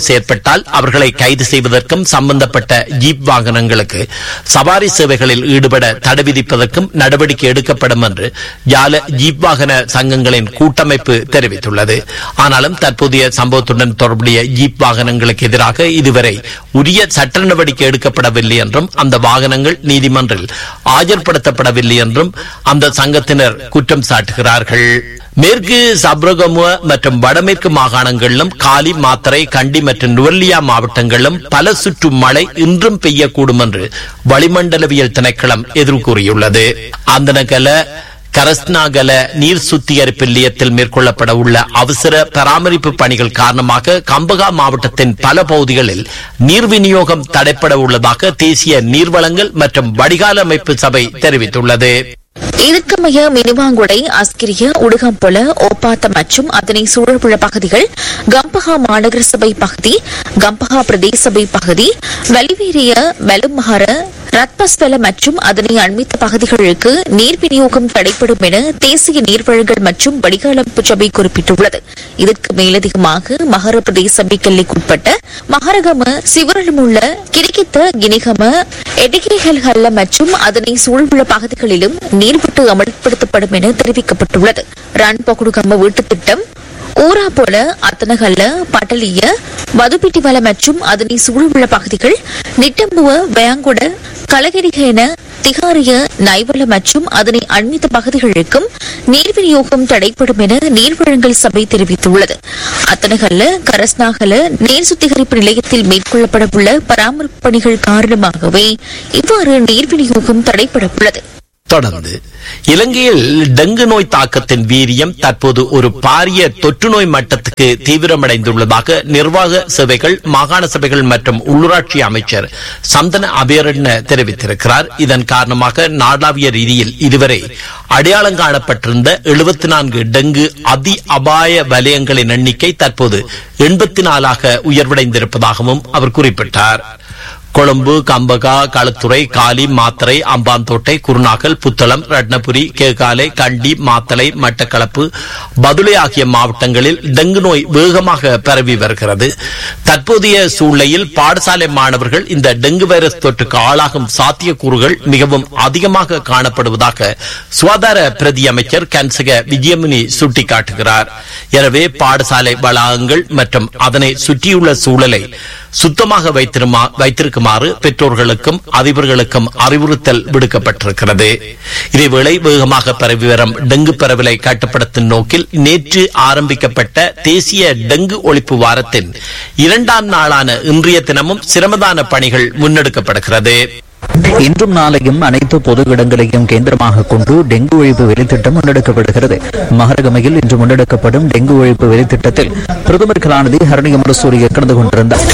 செயற்பட்டால் அவர்களை கைது செய்வதற்கும் சம்பந்தப்பட்ட ஜீப் வாகனங்களுக்கு சவாரி சேவைகளில் ஈடுபட தடை விதிப்பதற்கும் நடவடிக்கை எடுக்கப்படும் என்று யால ஜீப் வாகன சங்கங்களின் கூட்டமைப்பு தெரிவித்துள்ளது ஆனாலும் தற்போதைய சம்பவத்துடன் தொடர்புடைய ஜீப் வாகனங்களுக்கு எதிராக இதுவரை உரிய சட்ட நடவடிக்கை எடுக்கப்படவில்லை என்றும் அந்த வாகனங்கள் நீதிமன்றில் ஆஜர்படுத்தப்படவில்லை என்றும் அந்த சங்கத்தினர் குற்றம் சாட்டுகிறார்கள் மேற்கு சப்ரகமுவ மற்றும் வடமேற்கு மாகாணங்களிலும் காலி மாத்தரை கண்டி மற்றும் நுவல்லியா மாவட்டங்களிலும் பல சுற்று மழை இன்றும் பெய்யக்கூடும் என்று வளிமண்டலவியல் திணைக்களம் எதிர்கூறியுள்ளது அந்தனகல கரஸ்னாகல நீர் சுத்திகரிப்பு நிலையத்தில் மேற்கொள்ளப்பட உள்ள அவசர பராமரிப்பு பணிகள் காரணமாக கம்பகா மாவட்டத்தின் பல பகுதிகளில் நீர் விநியோகம் தடைப்பட உள்ளதாக தேசிய நீர்வளங்கள் மற்றும் வடிகால் அமைப்பு சபை தெரிவித்துள்ளது இதற்கமைய மினுவாங்குடை அஸ்கிரிய உடுகம்பொல ஓப்பாத்த மற்றும் அதனை சூழவுள்ள பகுதிகள் கம்பஹா மாநகர சபை பகுதி கம்பஹா பிரதேச சபை பகுதி வலிவேரிய வெலுமஹர ரத்பஸ்வல மற்றும் அதனை அண்மித்த பகுதிகளுக்கு நீர் விநியோகம் தடைப்படும் என தேசிய நீர்வழங்கல் மற்றும் வடிகாலமைப்பு சபை குறிப்பிட்டுள்ளது இதற்கு மேலதிகமாக மகர பிரதேச சபைக்கு எல்லைக்குட்பட்ட மகரகம சிவரமுள்ள கிரிக்கித்த கினிகம எடிகைகல்ஹல்ல மற்றும் அதனை சூழ்வுள்ள பகுதிகளிலும் நீர்விட்டு அமல்படுத்தப்படும் என தெரிவிக்கப்பட்டுள்ளது ரன் பகுடுகம்ம வீட்டுத் திட்டம் ஊரா போல அத்தனகல்ல பட்டலிய மதுப்பிட்டிவல மற்றும் அதனை சூழ்வுள்ள பகுதிகள் நிட்டம்புவ வயங்குட கலகிரிக என திகாரிய நைவல மற்றும் அதனை அண்மித்த பகுதிகளுக்கும் நீர் விநியோகம் தடைப்படும் என நீர்வழங்கல் சபை தெரிவித்துள்ளது அத்தனகல்ல கரஸ்னாகல நீர் சுத்திகரிப்பு நிலையத்தில் மேற்கொள்ளப்படவுள்ள பராமரிப்பு பணிகள் காரணமாகவே இவ்வாறு நீர் விநியோகம் தடைப்பட உள்ளது தொடர்ந்து இலங்கையில் டெங்கு நோய் தாக்கத்தின் வீரியம் தற்போது ஒரு பாரிய தொற்று நோய் மட்டத்துக்கு தீவிரமடைந்துள்ளதாக நிர்வாக சேவைகள் மாகாண சபைகள் மற்றும் உள்ளூராட்சி அமைச்சர் சந்தன அபேரண்ண தெரிவித்திருக்கிறார் இதன் காரணமாக நாடாவிய ரீதியில் இதுவரை அடையாளம் காணப்பட்டிருந்த எழுபத்தி நான்கு டெங்கு அதி அபாய வலயங்களின் எண்ணிக்கை தற்போது எண்பத்தி நாலாக உயர்வடைந்திருப்பதாகவும் அவர் குறிப்பிட்டார் கொழும்பு கம்பகா களுத்துறை காலி மாத்தரை அம்பாந்தோட்டை குருநாகல் புத்தளம் ரட்னபுரி கேகாலை கண்டி மாத்தளை மட்டக்களப்பு பதுளை ஆகிய மாவட்டங்களில் டெங்கு நோய் வேகமாக பரவி வருகிறது தற்போதைய சூழ்நிலையில் பாடசாலை மாணவர்கள் இந்த டெங்கு வைரஸ் தொற்றுக்கு ஆளாகும் சாத்தியக்கூறுகள் மிகவும் அதிகமாக காணப்படுவதாக சுகாதார பிரதி அமைச்சர் கன்சக விஜயமுனி சுட்டிக்காட்டுகிறார் எனவே பாடசாலை வளாகங்கள் மற்றும் அதனை சுற்றியுள்ள சூழலை சுத்தமாக வைத்திருமா வைத்திருக்குமாறு பெற்றோர்களுக்கும் அதிபர்களுக்கும் அறிவுறுத்தல் விடுக்கப்பட்டிருக்கிறது இதேவேளை வேகமாக பரவி வரும் டெங்கு பரவலை கட்டுப்படுத்தும் நோக்கில் நேற்று ஆரம்பிக்கப்பட்ட தேசிய டெங்கு ஒழிப்பு வாரத்தின் இரண்டாம் நாளான இன்றைய தினமும் சிரமதான பணிகள் முன்னெடுக்கப்படுகிறது இன்றும் நாளையும் அனைத்து பொது இடங்களையும் கேந்திரமாக கொண்டு டெங்கு ஒழிப்பு வேலைத்திட்டம் முன்னெடுக்கப்படுகிறது மகரகமையில் இன்று முன்னெடுக்கப்படும் டெங்கு ஒழிப்பு வேலைத்திட்டத்தில் பிரதமர் கலாநிதி ஹரணி அமரசூரிய கலந்து கொண்டிருந்தார்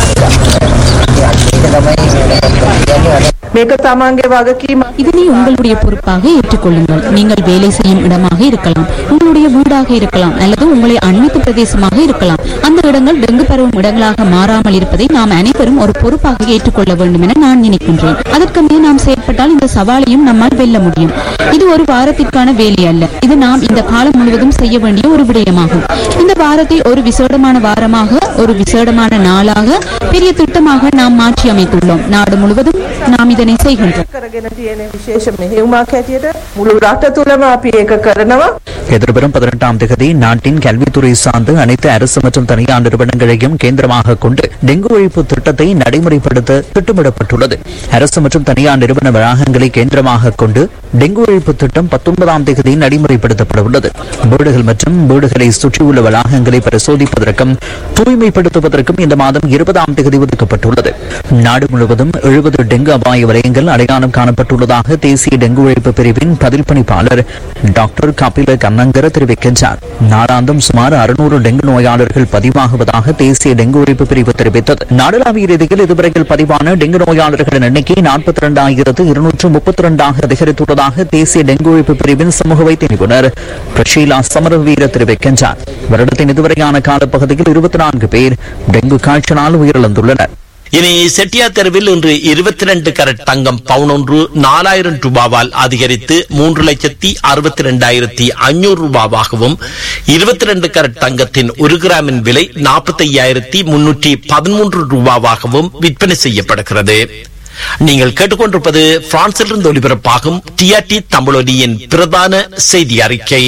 මේක තමන්ගේ වගකීම இதனை உங்களுடைய பொறுப்பாக ஏற்றுக்கொள்ளுங்கள் நீங்கள் வேலை செய்யும் இடமாக இருக்கலாம் உங்களுடைய வீடாக இருக்கலாம் அல்லது உங்களை அண்மித்த பிரதேசமாக இருக்கலாம் அந்த இடங்கள் டெங்கு பரவும் இடங்களாக மாறாமல் இருப்பதை நாம் அனைவரும் ஒரு பொறுப்பாக ஏற்றுக்கொள்ள வேண்டும் என நான் நினைக்கின்றேன் அதற்கு மேல் நாம் செயற்பட்டால் இந்த சவாலையும் நம்மால் வெல்ல முடியும் இது ஒரு வாரத்திற்கான வேலை அல்ல இது நாம் இந்த காலம் முழுவதும் செய்ய வேண்டிய ஒரு விடயமாகும் இந்த வாரத்தை ஒரு விசேடமான வாரமாக ஒரு விசேடமான நாளாக பெரிய திட்டமாக நாம் மாற்றி அமைத்துள்ளோம் நாடு முழுவதும் நாம் இதனை செய்கின்றோம் කරගෙන තියෙන විශේෂ මෙහෙයුමක් හැටියට මුළු රට තුළම අපි ඒක කරනවා எதிர்வரும் பதினெட்டாம் தேதி நாட்டின் கல்வித்துறை சார்ந்து அனைத்து அரசு மற்றும் தனியார் நிறுவனங்களையும் கேந்திரமாக கொண்டு டெங்கு ஒழிப்பு திட்டத்தை நடைமுறைப்படுத்த திட்டமிடப்பட்டுள்ளது அரசு மற்றும் தனியார் நிறுவன வளாகங்களை கேந்திரமாக கொண்டு டெங்கு ஒழிப்பு திட்டம் பத்தொன்பதாம் தேதி நடைமுறைப்படுத்தப்பட உள்ளது வீடுகள் மற்றும் வீடுகளை சுற்றியுள்ள வளாகங்களை பரிசோதிப்பதற்கும் தூய்மைப்படுத்துவதற்கும் இந்த மாதம் இருபதாம் தேதி ஒதுக்கப்பட்டுள்ளது நாடு முழுவதும் எழுபது டெங்கு அபாய வலயங்கள் அடையாளம் காணப்பட்டுள்ளதாக தேசிய டெங்கு ஒழிப்பு பிரிவின் பதில் பணிப்பாளர் டாக்டர் கபில கண்ணங்கர தெரிவிக்கின்றார் நாளாந்தம் சுமார் அறுநூறு டெங்கு நோயாளர்கள் பதிவாகுவதாக தேசிய டெங்கு ஒழிப்பு பிரிவு தெரிவித்தது நாடளாவிய ரீதியில் இதுவரையில் பதிவான டெங்கு நோயாளர்களின் எண்ணிக்கை நாற்பத்தி இரண்டாயிரத்து இருநூற்று முப்பத்தி இரண்டாக அதிகரித்துள்ளதாக தேசிய டெங்கு ஒழிப்பு பிரிவின் சமூக வைத்திய நிபுணர் பிரஷீலா சமரவீர தெரிவிக்கின்றார் வருடத்தின் இதுவரையான காலப்பகுதியில் இருபத்தி நான்கு பேர் டெங்கு காய்ச்சலால் உயிரிழந்துள்ளனர் இனி செட்டியார் தெருவில் இன்று இருபத்தி ரெண்டு கரட் தங்கம் பவுன் ஒன்று நாலாயிரம் ரூபாவால் அதிகரித்து மூன்று லட்சத்தி அறுபத்தி ரெண்டாயிரத்தி ஐநூறு ரூபாவாகவும் இருபத்தி ரெண்டு கரட் தங்கத்தின் ஒரு கிராமின் விலை நாற்பத்தி ஐயாயிரத்தி முன்னூற்றி பதிமூன்று ரூபாவாகவும் விற்பனை செய்யப்படுகிறது நீங்கள் கேட்டுக்கொண்டிருப்பது பிரான்சிலிருந்து ஒலிபரப்பாகும் டிஆர்டி தமிழொலியின் பிரதான செய்தி அறிக்கை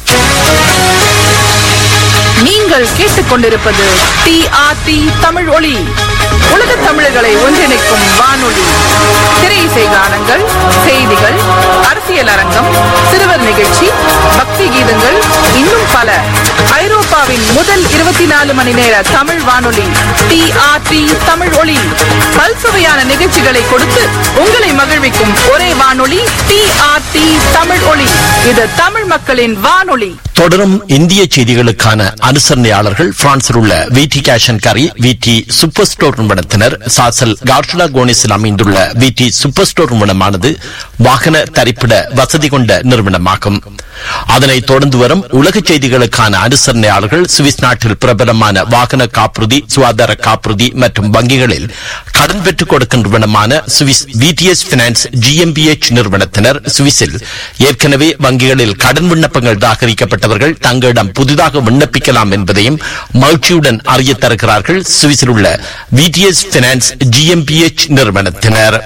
நீங்கள் கேட்டுக்கொண்டிருப்பது டிஆர்டி தமிழ் ஒளி உலக தமிழர்களை ஒன்றிணைக்கும் வானொலி திரை இசை கானங்கள் செய்திகள் அரசியல் அரங்கம் சிறுவர் நிகழ்ச்சி பக்தி கீதங்கள் இன்னும் பல ஐரோப்பாவின் முதல் இருபத்தி நாலு மணி நேர தமிழ் வானொலி டிஆர்டி தமிழ் ஒளி பல்சுவையான நிகழ்ச்சிகளை கொடுத்து உங்களை மகிழ்விக்கும் ஒரே வானொலி டிஆர்டி தமிழ் ஒளி இது தமிழ் மக்களின் வானொலி தொடரும் இந்திய செய்திகளுக்கான அனுசரணையாளர்கள் பிரான்சில் உள்ள விடி கேஷன் கரி விடி சூப்பர் ஸ்டோர் நிறுவனத்தினர் சாசல் கார்ஷுலா கோனிஸில் அமைந்துள்ள விடி சூப்பர் ஸ்டோர் நிறுவனமானது வாகன தரிப்பிட வசதி கொண்ட நிறுவனமாகும் அதனைத் தொடர்ந்து வரும் உலக செய்திகளுக்கான அனுசரணையாளர்கள் சுவிஸ் நாட்டில் பிரபலமான வாகன காப்புறுதி சுகாதார காப்புறுதி மற்றும் வங்கிகளில் கடன் பெற்றுக் கொடுக்கும் நிறுவனமான சுவிஸ் விடிஎஸ் பினான்ஸ் ஜிஎம்பிஎச் நிறுவனத்தினர் சுவிஸில் ஏற்கனவே வங்கிகளில் கடன் விண்ணப்பங்கள் தாக்கரிக்கப்பட்டவர்கள் தங்களிடம் புதிதாக விண்ணப்பிக்கலாம் என்பதையும் மகிழ்ச்சியுடன் அறிய தருகிறார்கள் சுவிஸில் உள்ள விடிஎஸ் பினான்ஸ் ஜிஎம்பிஎச் நிறுவனத்தினர்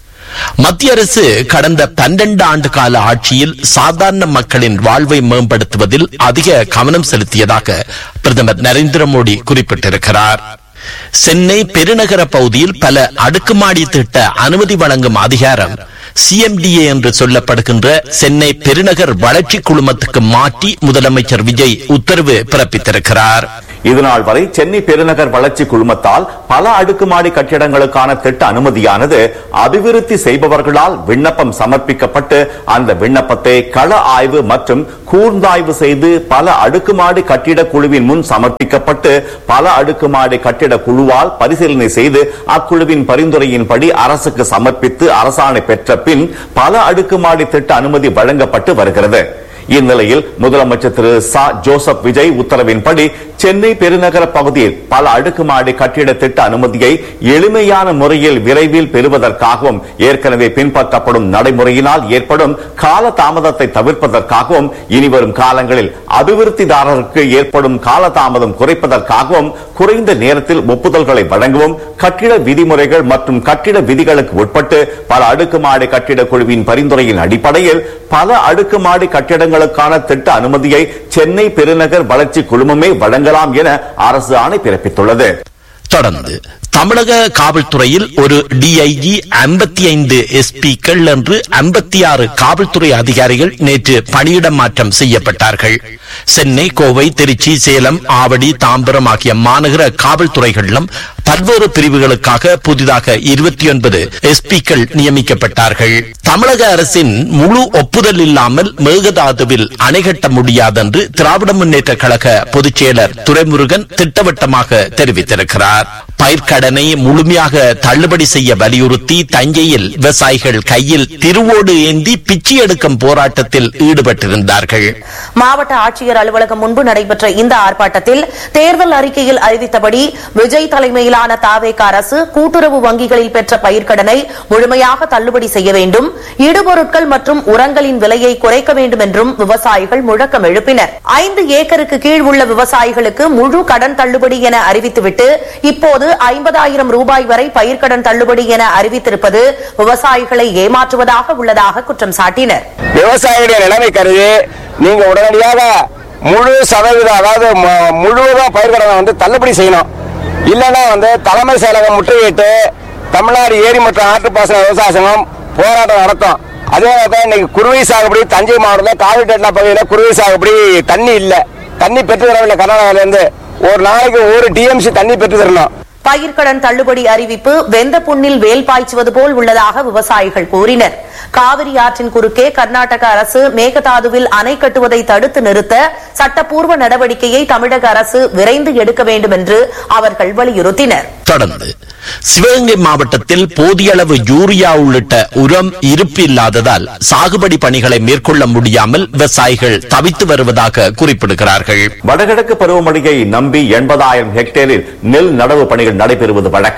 மத்திய அரசு கடந்த பன்னெண்டு ஆண்டு கால ஆட்சியில் சாதாரண மக்களின் வாழ்வை மேம்படுத்துவதில் அதிக கவனம் செலுத்தியதாக பிரதமர் நரேந்திர மோடி குறிப்பிட்டிருக்கிறார் சென்னை பெருநகர பகுதியில் பல அடுக்குமாடி திட்ட அனுமதி வழங்கும் அதிகாரம் சிஎம்டிஏ என்று சொல்லப்படுகின்ற சென்னை பெருநகர் வளர்ச்சி குழுமத்துக்கு மாற்றி முதலமைச்சர் விஜய் உத்தரவு பிறப்பித்திருக்கிறார் இதுநாள் வரை சென்னை பெருநகர் வளர்ச்சி குழுமத்தால் பல அடுக்குமாடி கட்டிடங்களுக்கான திட்ட அனுமதியானது அபிவிருத்தி செய்பவர்களால் விண்ணப்பம் சமர்ப்பிக்கப்பட்டு அந்த விண்ணப்பத்தை கள ஆய்வு மற்றும் கூர்ந்தாய்வு செய்து பல அடுக்குமாடி கட்டிட குழுவின் முன் சமர்ப்பிக்கப்பட்டு பல அடுக்குமாடி கட்டிட குழுவால் பரிசீலனை செய்து அக்குழுவின் பரிந்துரையின்படி அரசுக்கு சமர்ப்பித்து அரசாணை பெற்ற பின் பல அடுக்குமாடி திட்ட அனுமதி வழங்கப்பட்டு வருகிறது இந்நிலையில் முதலமைச்சர் திரு ச ஜோசப் விஜய் உத்தரவின்படி சென்னை பெருநகர பகுதியில் பல அடுக்குமாடி கட்டிட திட்ட அனுமதியை எளிமையான முறையில் விரைவில் பெறுவதற்காகவும் ஏற்கனவே பின்பற்றப்படும் நடைமுறையினால் ஏற்படும் கால தாமதத்தை தவிர்ப்பதற்காகவும் இனிவரும் காலங்களில் அபிவிருத்திதாரருக்கு ஏற்படும் காலதாமதம் குறைப்பதற்காகவும் குறைந்த நேரத்தில் ஒப்புதல்களை வழங்கவும் கட்டிட விதிமுறைகள் மற்றும் கட்டிட விதிகளுக்கு உட்பட்டு பல அடுக்குமாடி கட்டிட குழுவின் பரிந்துரையின் அடிப்படையில் பல அடுக்குமாடி கட்டிடங்களுக்கான திட்ட அனுமதியை சென்னை பெருநகர் வளர்ச்சி குழுமமே வழங்கலாம் என அரசு ஆணை பிறப்பித்துள்ளது தொடர்ந்து தமிழக காவல்துறையில் ஒரு டிஐஜி ஐம்பத்தி ஐந்து எஸ்பிக்கள் என்று ஐம்பத்தி ஆறு காவல்துறை அதிகாரிகள் நேற்று பணியிட மாற்றம் செய்யப்பட்டார்கள் சென்னை கோவை திருச்சி சேலம் ஆவடி தாம்பரம் ஆகிய மாநகர காவல்துறைகளிலும் பல்வேறு பிரிவுகளுக்காக புதிதாக இருபத்தி ஒன்பது எஸ்பிக்கள் நியமிக்கப்பட்டார்கள் தமிழக அரசின் முழு ஒப்புதல் இல்லாமல் மேகதாதுவில் அணை கட்ட முடியாதென்று திராவிட முன்னேற்ற கழக பொதுச் செயலர் துரைமுருகன் திட்டவட்டமாக தெரிவித்திருக்கிறார் பயிர்க்கடனை முழுமையாக தள்ளுபடி செய்ய வலியுறுத்தி தஞ்சையில் விவசாயிகள் கையில் திருவோடு ஏந்தி பிச்சை எடுக்கும் போராட்டத்தில் ஈடுபட்டிருந்தார்கள் மாவட்ட ஆட்சியர் அலுவலகம் முன்பு நடைபெற்ற இந்த ஆர்ப்பாட்டத்தில் தேர்தல் அறிக்கையில் அறிவித்தபடி விஜய் தலைமையிலான தாவேக அரசு கூட்டுறவு வங்கிகளில் பெற்ற பயிர்க்கடனை முழுமையாக தள்ளுபடி செய்ய வேண்டும் இடுபொருட்கள் மற்றும் உரங்களின் விலையை குறைக்க வேண்டும் என்றும் விவசாயிகள் முழக்கம் எழுப்பினர் ஐந்து ஏக்கருக்கு கீழ் உள்ள விவசாயிகளுக்கு முழு கடன் தள்ளுபடி என அறிவித்துவிட்டு இப்போது ஐம்பதாயிரம் ரூபாய் வரை பயிர்க்கடன் தள்ளுபடி என அறிவித்திருப்பது விவசாயிகளை ஏமாற்றுவதாக உள்ளதாக குற்றம் சாட்டினர் விவசாயிகளுடைய நிலைமை கருதி நீங்க உடனடியாக முழு சதவீதம் அதாவது மு- முழுவதும் பயிர்க்கடனை வந்து தள்ளுபடி செய்யணும் இல்லைன்னா வந்து தலைமை செயலகம் முற்றுகையிட்டு தமிழ்நாடு ஏரி மற்றும் ஆற்றுப்பாசன விவசாய சங்கம் போராட்டம் நடத்தும் அதே மாதிரி இன்னைக்கு குருவை சாகுபடி தஞ்சை மாவட்டத்தில் காவிரிட்டா பகுதியில் குருவை சாகுபடி தண்ணி இல்லை தண்ணி பெற்று தரவில்லை கர்நாடகால இருந்து ஒரு நாளைக்கு ஒரு டிஎம்சி தண்ணி பெற்று தரணும் பயிர்க்கடன் தள்ளுபடி அறிவிப்பு வெந்த புண்ணில் வேல் பாய்ச்சுவது போல் உள்ளதாக விவசாயிகள் கூறினர் காவிரி ஆற்றின் குறுக்கே கர்நாடக அரசு மேகதாதுவில் அணை கட்டுவதை தடுத்து நிறுத்த சட்டப்பூர்வ நடவடிக்கையை தமிழக அரசு விரைந்து எடுக்க வேண்டும் என்று அவர்கள் வலியுறுத்தினர் தொடர்ந்து சிவகங்கை மாவட்டத்தில் போதிய அளவு யூரியா உள்ளிட்ட உரம் இருப்பு இல்லாததால் சாகுபடி பணிகளை மேற்கொள்ள முடியாமல் விவசாயிகள் தவித்து வருவதாக குறிப்பிடுகிறார்கள் வடகிழக்கு பருவமழையை நம்பி எண்பதாயிரம் ஹெக்டேரில் நெல் நடவு பணிகள் நடைபெறுவது வழக்கம்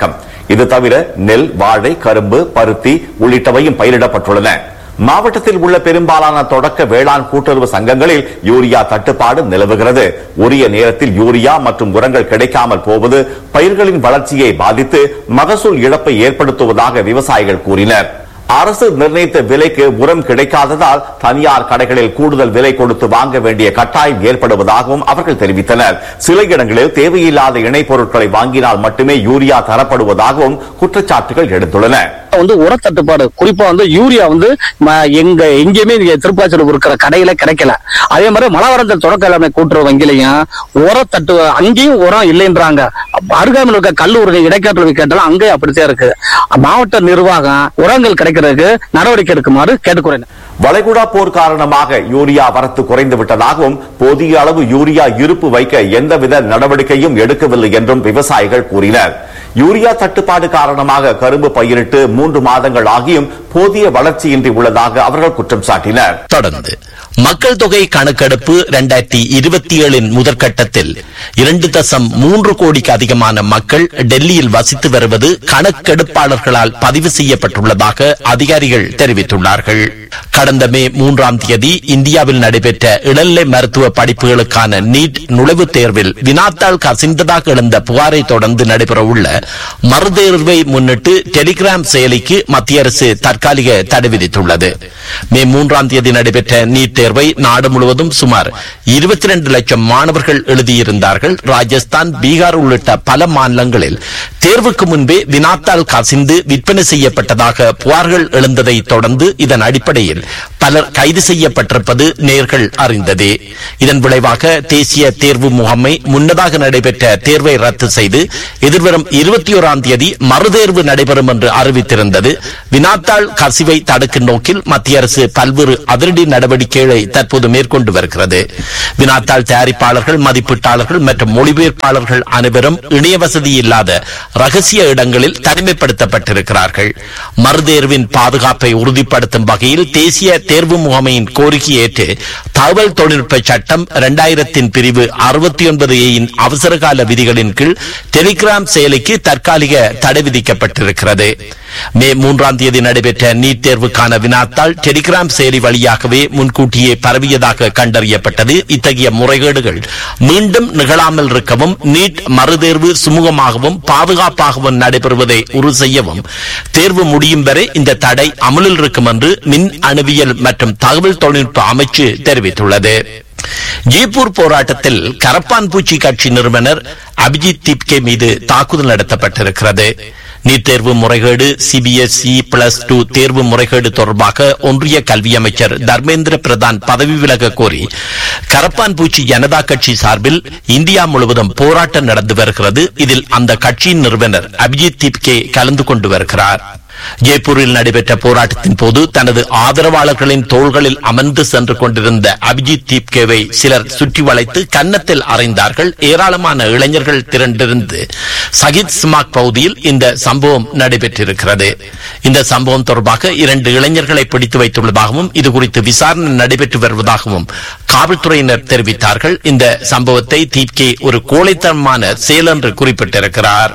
இது தவிர நெல் வாழை கரும்பு பருத்தி உள்ளிட்டவையும் பயிரிடப்பட்டுள்ளன மாவட்டத்தில் உள்ள பெரும்பாலான தொடக்க வேளாண் கூட்டுறவு சங்கங்களில் யூரியா தட்டுப்பாடு நிலவுகிறது உரிய நேரத்தில் யூரியா மற்றும் உரங்கள் கிடைக்காமல் போவது பயிர்களின் வளர்ச்சியை பாதித்து மகசூல் இழப்பை ஏற்படுத்துவதாக விவசாயிகள் கூறினர் அரசு நிர்ணயித்த விலைக்கு உரம் கிடைக்காததால் தனியார் கடைகளில் கூடுதல் விலை கொடுத்து வாங்க வேண்டிய கட்டாயம் ஏற்படுவதாகவும் அவர்கள் தெரிவித்தனர் சில இடங்களில் தேவையில்லாத இணை பொருட்களை வாங்கினால் மட்டுமே யூரியா தரப்படுவதாகவும் குற்றச்சாட்டுகள் எழுந்துள்ளன வந்து உர தட்டுப்பாடு குறிப்பா வந்து யூரியா வந்து ம- எங்க எங்கேயுமே இங்க திருப்பாச்சூர் இருக்கிற கடையில கிடைக்கல அதே மாதிரி மலவரந்தல் தொடக்க வேளாண்மை கூட்டுறவு வங்கிலையும் உர தட்டு அங்கேயும் உரம் இல்லைன்றாங்க அருகாமையில் இருக்க கல்லூரி இடைக்காட்டு கேட்டாலும் அங்கேயும் அப்படித்தான் இருக்கு மாவட்ட நிர்வாகம் உரங்கள் கிடைக்கிறதுக்கு நடவடிக்கை எடுக்குமாறு கேட்டுக்கிறேன் வளைகுடா போர் காரணமாக யூரியா வரத்து குறைந்து விட்டதாகவும் போதிய அளவு யூரியா இருப்பு வைக்க எந்தவித நடவடிக்கையும் எடுக்கவில்லை என்றும் விவசாயிகள் கூறினர் யூரியா தட்டுப்பாடு காரணமாக கரும்பு பயிரிட்டு மூன்று மாதங்கள் ஆகியும் போதிய வளர்ச்சியின்றி உள்ளதாக அவர்கள் குற்றம் சாட்டினர் தொடர்ந்து மக்கள் தொகை கணக்கெடுப்பு இரண்டாயிரத்தி இருபத்தி ஏழின் முதற்கட்டத்தில் இரண்டு தசம் மூன்று கோடிக்கு அதிகமான மக்கள் டெல்லியில் வசித்து வருவது கணக்கெடுப்பாளர்களால் பதிவு செய்யப்பட்டுள்ளதாக அதிகாரிகள் தெரிவித்துள்ளார்கள் கடந்த மே மூன்றாம் தேதி இந்தியாவில் நடைபெற்ற இளநிலை மருத்துவ படிப்புகளுக்கான நீட் நுழைவுத் தேர்வில் வினாத்தாள் கசிந்ததாக எழுந்த புகாரை தொடர்ந்து நடைபெறவுள்ள மறுதேர்வை முன்னிட்டு டெலிகிராம் செயலிக்கு மத்திய அரசு தற்காலிக தடை விதித்துள்ளது மே மூன்றாம் தேதி நடைபெற்ற நீட் தேர்வை நாடு முழுவதும் சுமார் இருபத்தி ரெண்டு லட்சம் மாணவர்கள் எழுதியிருந்தார்கள் ராஜஸ்தான் பீகார் உள்ளிட்ட பல மாநிலங்களில் தேர்வுக்கு முன்பே வினாத்தாள் கசிந்து விற்பனை செய்யப்பட்டதாக புகார்கள் எழுந்ததை தொடர்ந்து இதன் அடிப்படையில் பலர் கைது செய்யப்பட்டிருப்பது நேர்கள் அறிந்ததே இதன் விளைவாக தேசிய தேர்வு முகமை முன்னதாக நடைபெற்ற தேர்வை ரத்து செய்து எதிர்வரும் இருபத்தி ஓராம் தேதி மறுதேர்வு நடைபெறும் என்று அறிவித்திருந்தது வினாத்தாள் கசிவை தடுக்கும் நோக்கில் மத்திய அரசு பல்வேறு அதிரடி நடவடிக்கைகளை தற்போது மேற்கொண்டு வருகிறது வினாத்தாள் தயாரிப்பாளர்கள் மதிப்பீட்டாளர்கள் மற்றும் மொழிபெயர்ப்பாளர்கள் அனைவரும் இணைய வசதி இல்லாத ரகசிய இடங்களில் தனிமைப்படுத்தப்பட்டிருக்கிறார்கள் மறுதேர்வின் பாதுகாப்பை உறுதிப்படுத்தும் வகையில் தேசிய தேர்வு முகமையின் கோரிக்கை ஏற்று தகவல் தொழில்நுட்ப சட்டம் இரண்டாயிரத்தின் பிரிவு அறுபத்தி ஒன்பது ஏயின் அவசரகால விதிகளின் கீழ் டெலிகிராம் செயலிக்கு தற்காலிக தடை விதிக்கப்பட்டிருக்கிறது மே மூன்றாம் தேதி நடைபெற்ற நீட் தேர்வுக்கான வினாத்தாள் டெலிகிராம் செயலி வழியாகவே முன்கூட்டியே பரவியதாக கண்டறியப்பட்டது இத்தகைய முறைகேடுகள் மீண்டும் நிகழாமல் இருக்கவும் நீட் மறுதேர்வு சுமூகமாகவும் பாதுகாப்பாகவும் நடைபெறுவதை உறுதி செய்யவும் தேர்வு முடியும் வரை இந்த தடை அமலில் இருக்கும் என்று மின் அணுவியல் மற்றும் தகவல் தொழில்நுட்ப அமைச்சு தெரிவித்துள்ளது ஜெய்ப்பூர் போராட்டத்தில் கரப்பான் பூச்சி கட்சி நிறுவனர் அபிஜித் திப்கே மீது தாக்குதல் நடத்தப்பட்டிருக்கிறது நீட் தேர்வு முறைகேடு சிபிஎஸ்இ பிளஸ் டூ தேர்வு முறைகேடு தொடர்பாக ஒன்றிய கல்வி அமைச்சர் தர்மேந்திர பிரதான் பதவி விலக கோரி கரப்பான் பூச்சி ஜனதா கட்சி சார்பில் இந்தியா முழுவதும் போராட்டம் நடந்து வருகிறது இதில் அந்த கட்சியின் நிறுவனர் அபிஜித் திப்கே கலந்து கொண்டு வருகிறார் ஜெய்ப்பூரில் நடைபெற்ற போராட்டத்தின் போது தனது ஆதரவாளர்களின் தோள்களில் அமர்ந்து சென்று கொண்டிருந்த அபிஜித் தீப்கேவை சிலர் சுற்றி வளைத்து கன்னத்தில் அறைந்தார்கள் ஏராளமான இளைஞர்கள் திரண்டிருந்து சகித் ஸ்மாக் பகுதியில் இந்த சம்பவம் நடைபெற்றிருக்கிறது இந்த சம்பவம் தொடர்பாக இரண்டு இளைஞர்களை பிடித்து வைத்துள்ளதாகவும் இதுகுறித்து விசாரணை நடைபெற்று வருவதாகவும் காவல்துறையினர் தெரிவித்தார்கள் இந்த சம்பவத்தை தீப்கே ஒரு கோழைத்தனமான செயல் என்று குறிப்பிட்டிருக்கிறார்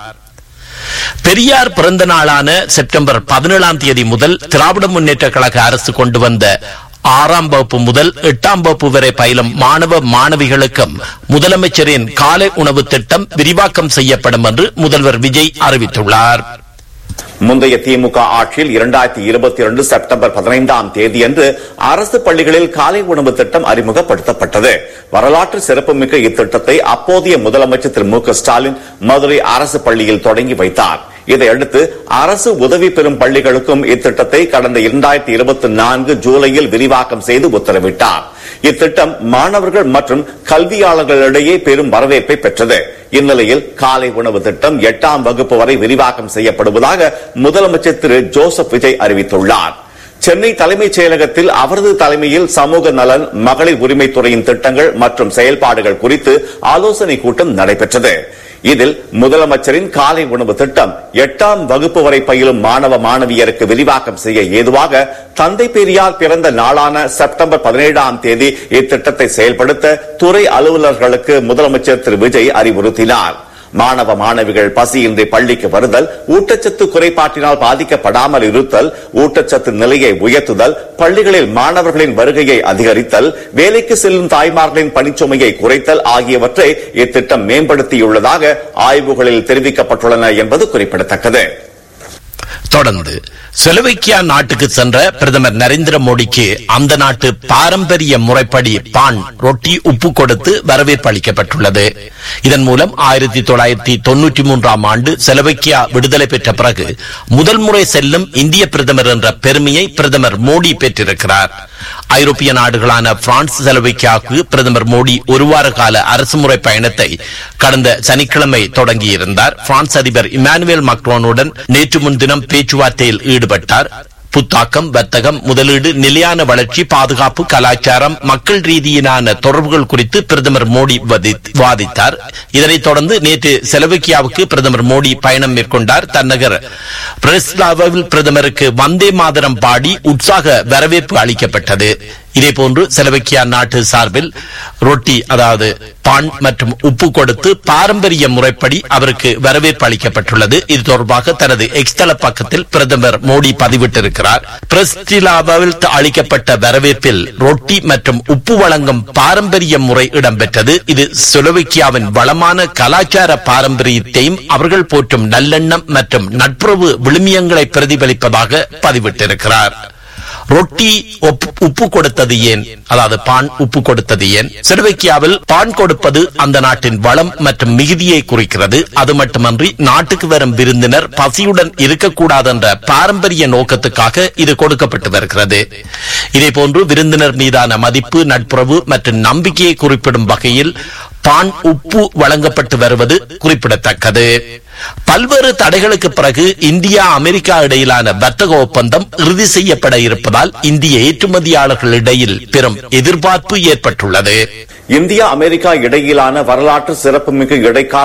பெரியார் பிறந்த நாளான செப்டம்பர் பதினேழாம் தேதி முதல் திராவிட முன்னேற்ற கழக அரசு கொண்டு வந்த ஆறாம் வகுப்பு முதல் எட்டாம் வகுப்பு வரை பயிலும் மாணவ மாணவிகளுக்கும் முதலமைச்சரின் காலை உணவு திட்டம் விரிவாக்கம் செய்யப்படும் என்று முதல்வர் விஜய் அறிவித்துள்ளார் முந்தைய திமுக ஆட்சியில் இரண்டாயிரத்தி இருபத்தி இரண்டு செப்டம்பர் பதினைந்தாம் தேதியன்று அரசு பள்ளிகளில் காலை உணவு திட்டம் அறிமுகப்படுத்தப்பட்டது வரலாற்று சிறப்புமிக்க இத்திட்டத்தை அப்போதைய முதலமைச்சர் திரு மு க ஸ்டாலின் மதுரை அரசு பள்ளியில் தொடங்கி வைத்தார் இதையடுத்து அரசு உதவி பெறும் பள்ளிகளுக்கும் இத்திட்டத்தை கடந்த இரண்டாயிரத்தி இருபத்தி நான்கு ஜூலையில் விரிவாக்கம் செய்து உத்தரவிட்டார் இத்திட்டம் மாணவர்கள் மற்றும் கல்வியாளர்களிடையே பெரும் வரவேற்பை பெற்றது இந்நிலையில் காலை உணவு திட்டம் எட்டாம் வகுப்பு வரை விரிவாக்கம் செய்யப்படுவதாக முதலமைச்சர் திரு ஜோசப் விஜய் அறிவித்துள்ளார் சென்னை தலைமைச் செயலகத்தில் அவரது தலைமையில் சமூக நலன் மகளிர் உரிமைத்துறையின் திட்டங்கள் மற்றும் செயல்பாடுகள் குறித்து ஆலோசனை கூட்டம் நடைபெற்றது இதில் முதலமைச்சரின் காலை உணவு திட்டம் எட்டாம் வகுப்பு வரை பயிலும் மாணவ மாணவியருக்கு விரிவாக்கம் செய்ய ஏதுவாக தந்தை பெரியார் பிறந்த நாளான செப்டம்பர் பதினேழாம் தேதி இத்திட்டத்தை செயல்படுத்த துறை அலுவலர்களுக்கு முதலமைச்சர் திரு விஜய் அறிவுறுத்தினார் மாணவ மாணவிகள் பசியின்றி பள்ளிக்கு வருதல் ஊட்டச்சத்து குறைபாட்டினால் பாதிக்கப்படாமல் இருத்தல் ஊட்டச்சத்து நிலையை உயர்த்துதல் பள்ளிகளில் மாணவர்களின் வருகையை அதிகரித்தல் வேலைக்கு செல்லும் தாய்மார்களின் பணிச்சுமையை குறைத்தல் ஆகியவற்றை இத்திட்டம் மேம்படுத்தியுள்ளதாக ஆய்வுகளில் தெரிவிக்கப்பட்டுள்ளன என்பது குறிப்பிடத்தக்கது தொடர்ந்து செலவைக்கியா நாட்டுக்கு சென்ற பிரதமர் நரேந்திர மோடிக்கு அந்த நாட்டு பாரம்பரிய முறைப்படி பான் ரொட்டி உப்பு கொடுத்து வரவேற்பு அளிக்கப்பட்டுள்ளது இதன் மூலம் ஆயிரத்தி தொள்ளாயிரத்தி தொன்னூற்றி மூன்றாம் ஆண்டு செலவைக்கியா விடுதலை பெற்ற பிறகு முதல் முறை செல்லும் இந்திய பிரதமர் என்ற பெருமையை பிரதமர் மோடி பெற்றிருக்கிறார் ஐரோப்பிய நாடுகளான பிரான்ஸ் செலவைக்கியாவுக்கு பிரதமர் மோடி ஒரு வார கால அரசுமுறை பயணத்தை கடந்த சனிக்கிழமை தொடங்கியிருந்தார் பிரான்ஸ் அதிபர் இமானுவேல் மக்ரோனுடன் நேற்று முன்தினம் பேச்சுவார்த்தையில் ஈடுபட்டார் புத்தாக்கம் வர்த்தகம் முதலீடு நிலையான வளர்ச்சி பாதுகாப்பு கலாச்சாரம் மக்கள் ரீதியிலான தொடர்புகள் குறித்து பிரதமர் மோடி வதி- விவாதித்தார் இதனைத் தொடர்ந்து நேற்று செலவிக்கியாவுக்கு பிரதமர் மோடி பயணம் மேற்கொண்டார் தன்னகர் பிரஸ்லாவில் பிரதமருக்கு வந்தே மாதரம் பாடி உற்சாக வரவேற்பு அளிக்கப்பட்டது இதேபோன்று செலவக்கியா நாட்டு சார்பில் ரொட்டி அதாவது பான் மற்றும் உப்பு கொடுத்து பாரம்பரிய முறைப்படி அவருக்கு வரவேற்பு அளிக்கப்பட்டுள்ளது இது தொடர்பாக தனது எக்ஸ் தள பக்கத்தில் பிரதமர் மோடி பதிவிட்டிருக்கிறார் பிரஸ்டிலாவில் அளிக்கப்பட்ட வரவேற்பில் ரொட்டி மற்றும் உப்பு வழங்கும் பாரம்பரிய முறை இடம்பெற்றது இது ஸ்லோவேக்கியாவின் வளமான கலாச்சார பாரம்பரியத்தையும் அவர்கள் போற்றும் நல்லெண்ணம் மற்றும் நட்புறவு விழுமியங்களை பிரதிபலிப்பதாக பதிவிட்டிருக்கிறார் ரொட்டி ஒப்- உப்பு கொடுத்தது ஏன் அதாவது பான் உப்பு கொடுத்தது ஏன் செர்வேக்கியாவில் பான் கொடுப்பது அந்த நாட்டின் வளம் மற்றும் மிகுதியை குறிக்கிறது அது மட்டுமன்றி நாட்டுக்கு வரும் விருந்தினர் பசியுடன் இருக்கக்கூடாது என்ற பாரம்பரிய நோக்கத்துக்காக இது கொடுக்கப்பட்டு வருகிறது இதேபோன்று விருந்தினர் மீதான மதிப்பு நட்புறவு மற்றும் நம்பிக்கையை குறிப்பிடும் வகையில் பான் உப்பு வழங்கப்பட்டு வருவது குறிப்பிடத்தக்கது பல்வேறு தடைகளுக்கு பிறகு இந்தியா அமெரிக்கா இடையிலான வர்த்தக ஒப்பந்தம் இறுதி செய்யப்பட இருப்பதால் இந்திய ஏற்றுமதியாளர்களிடையில் பெரும் எதிர்பார்ப்பு ஏற்பட்டுள்ளது இந்தியா அமெரிக்கா இடையிலான வரலாற்று சிறப்புமிகு இடைக்கால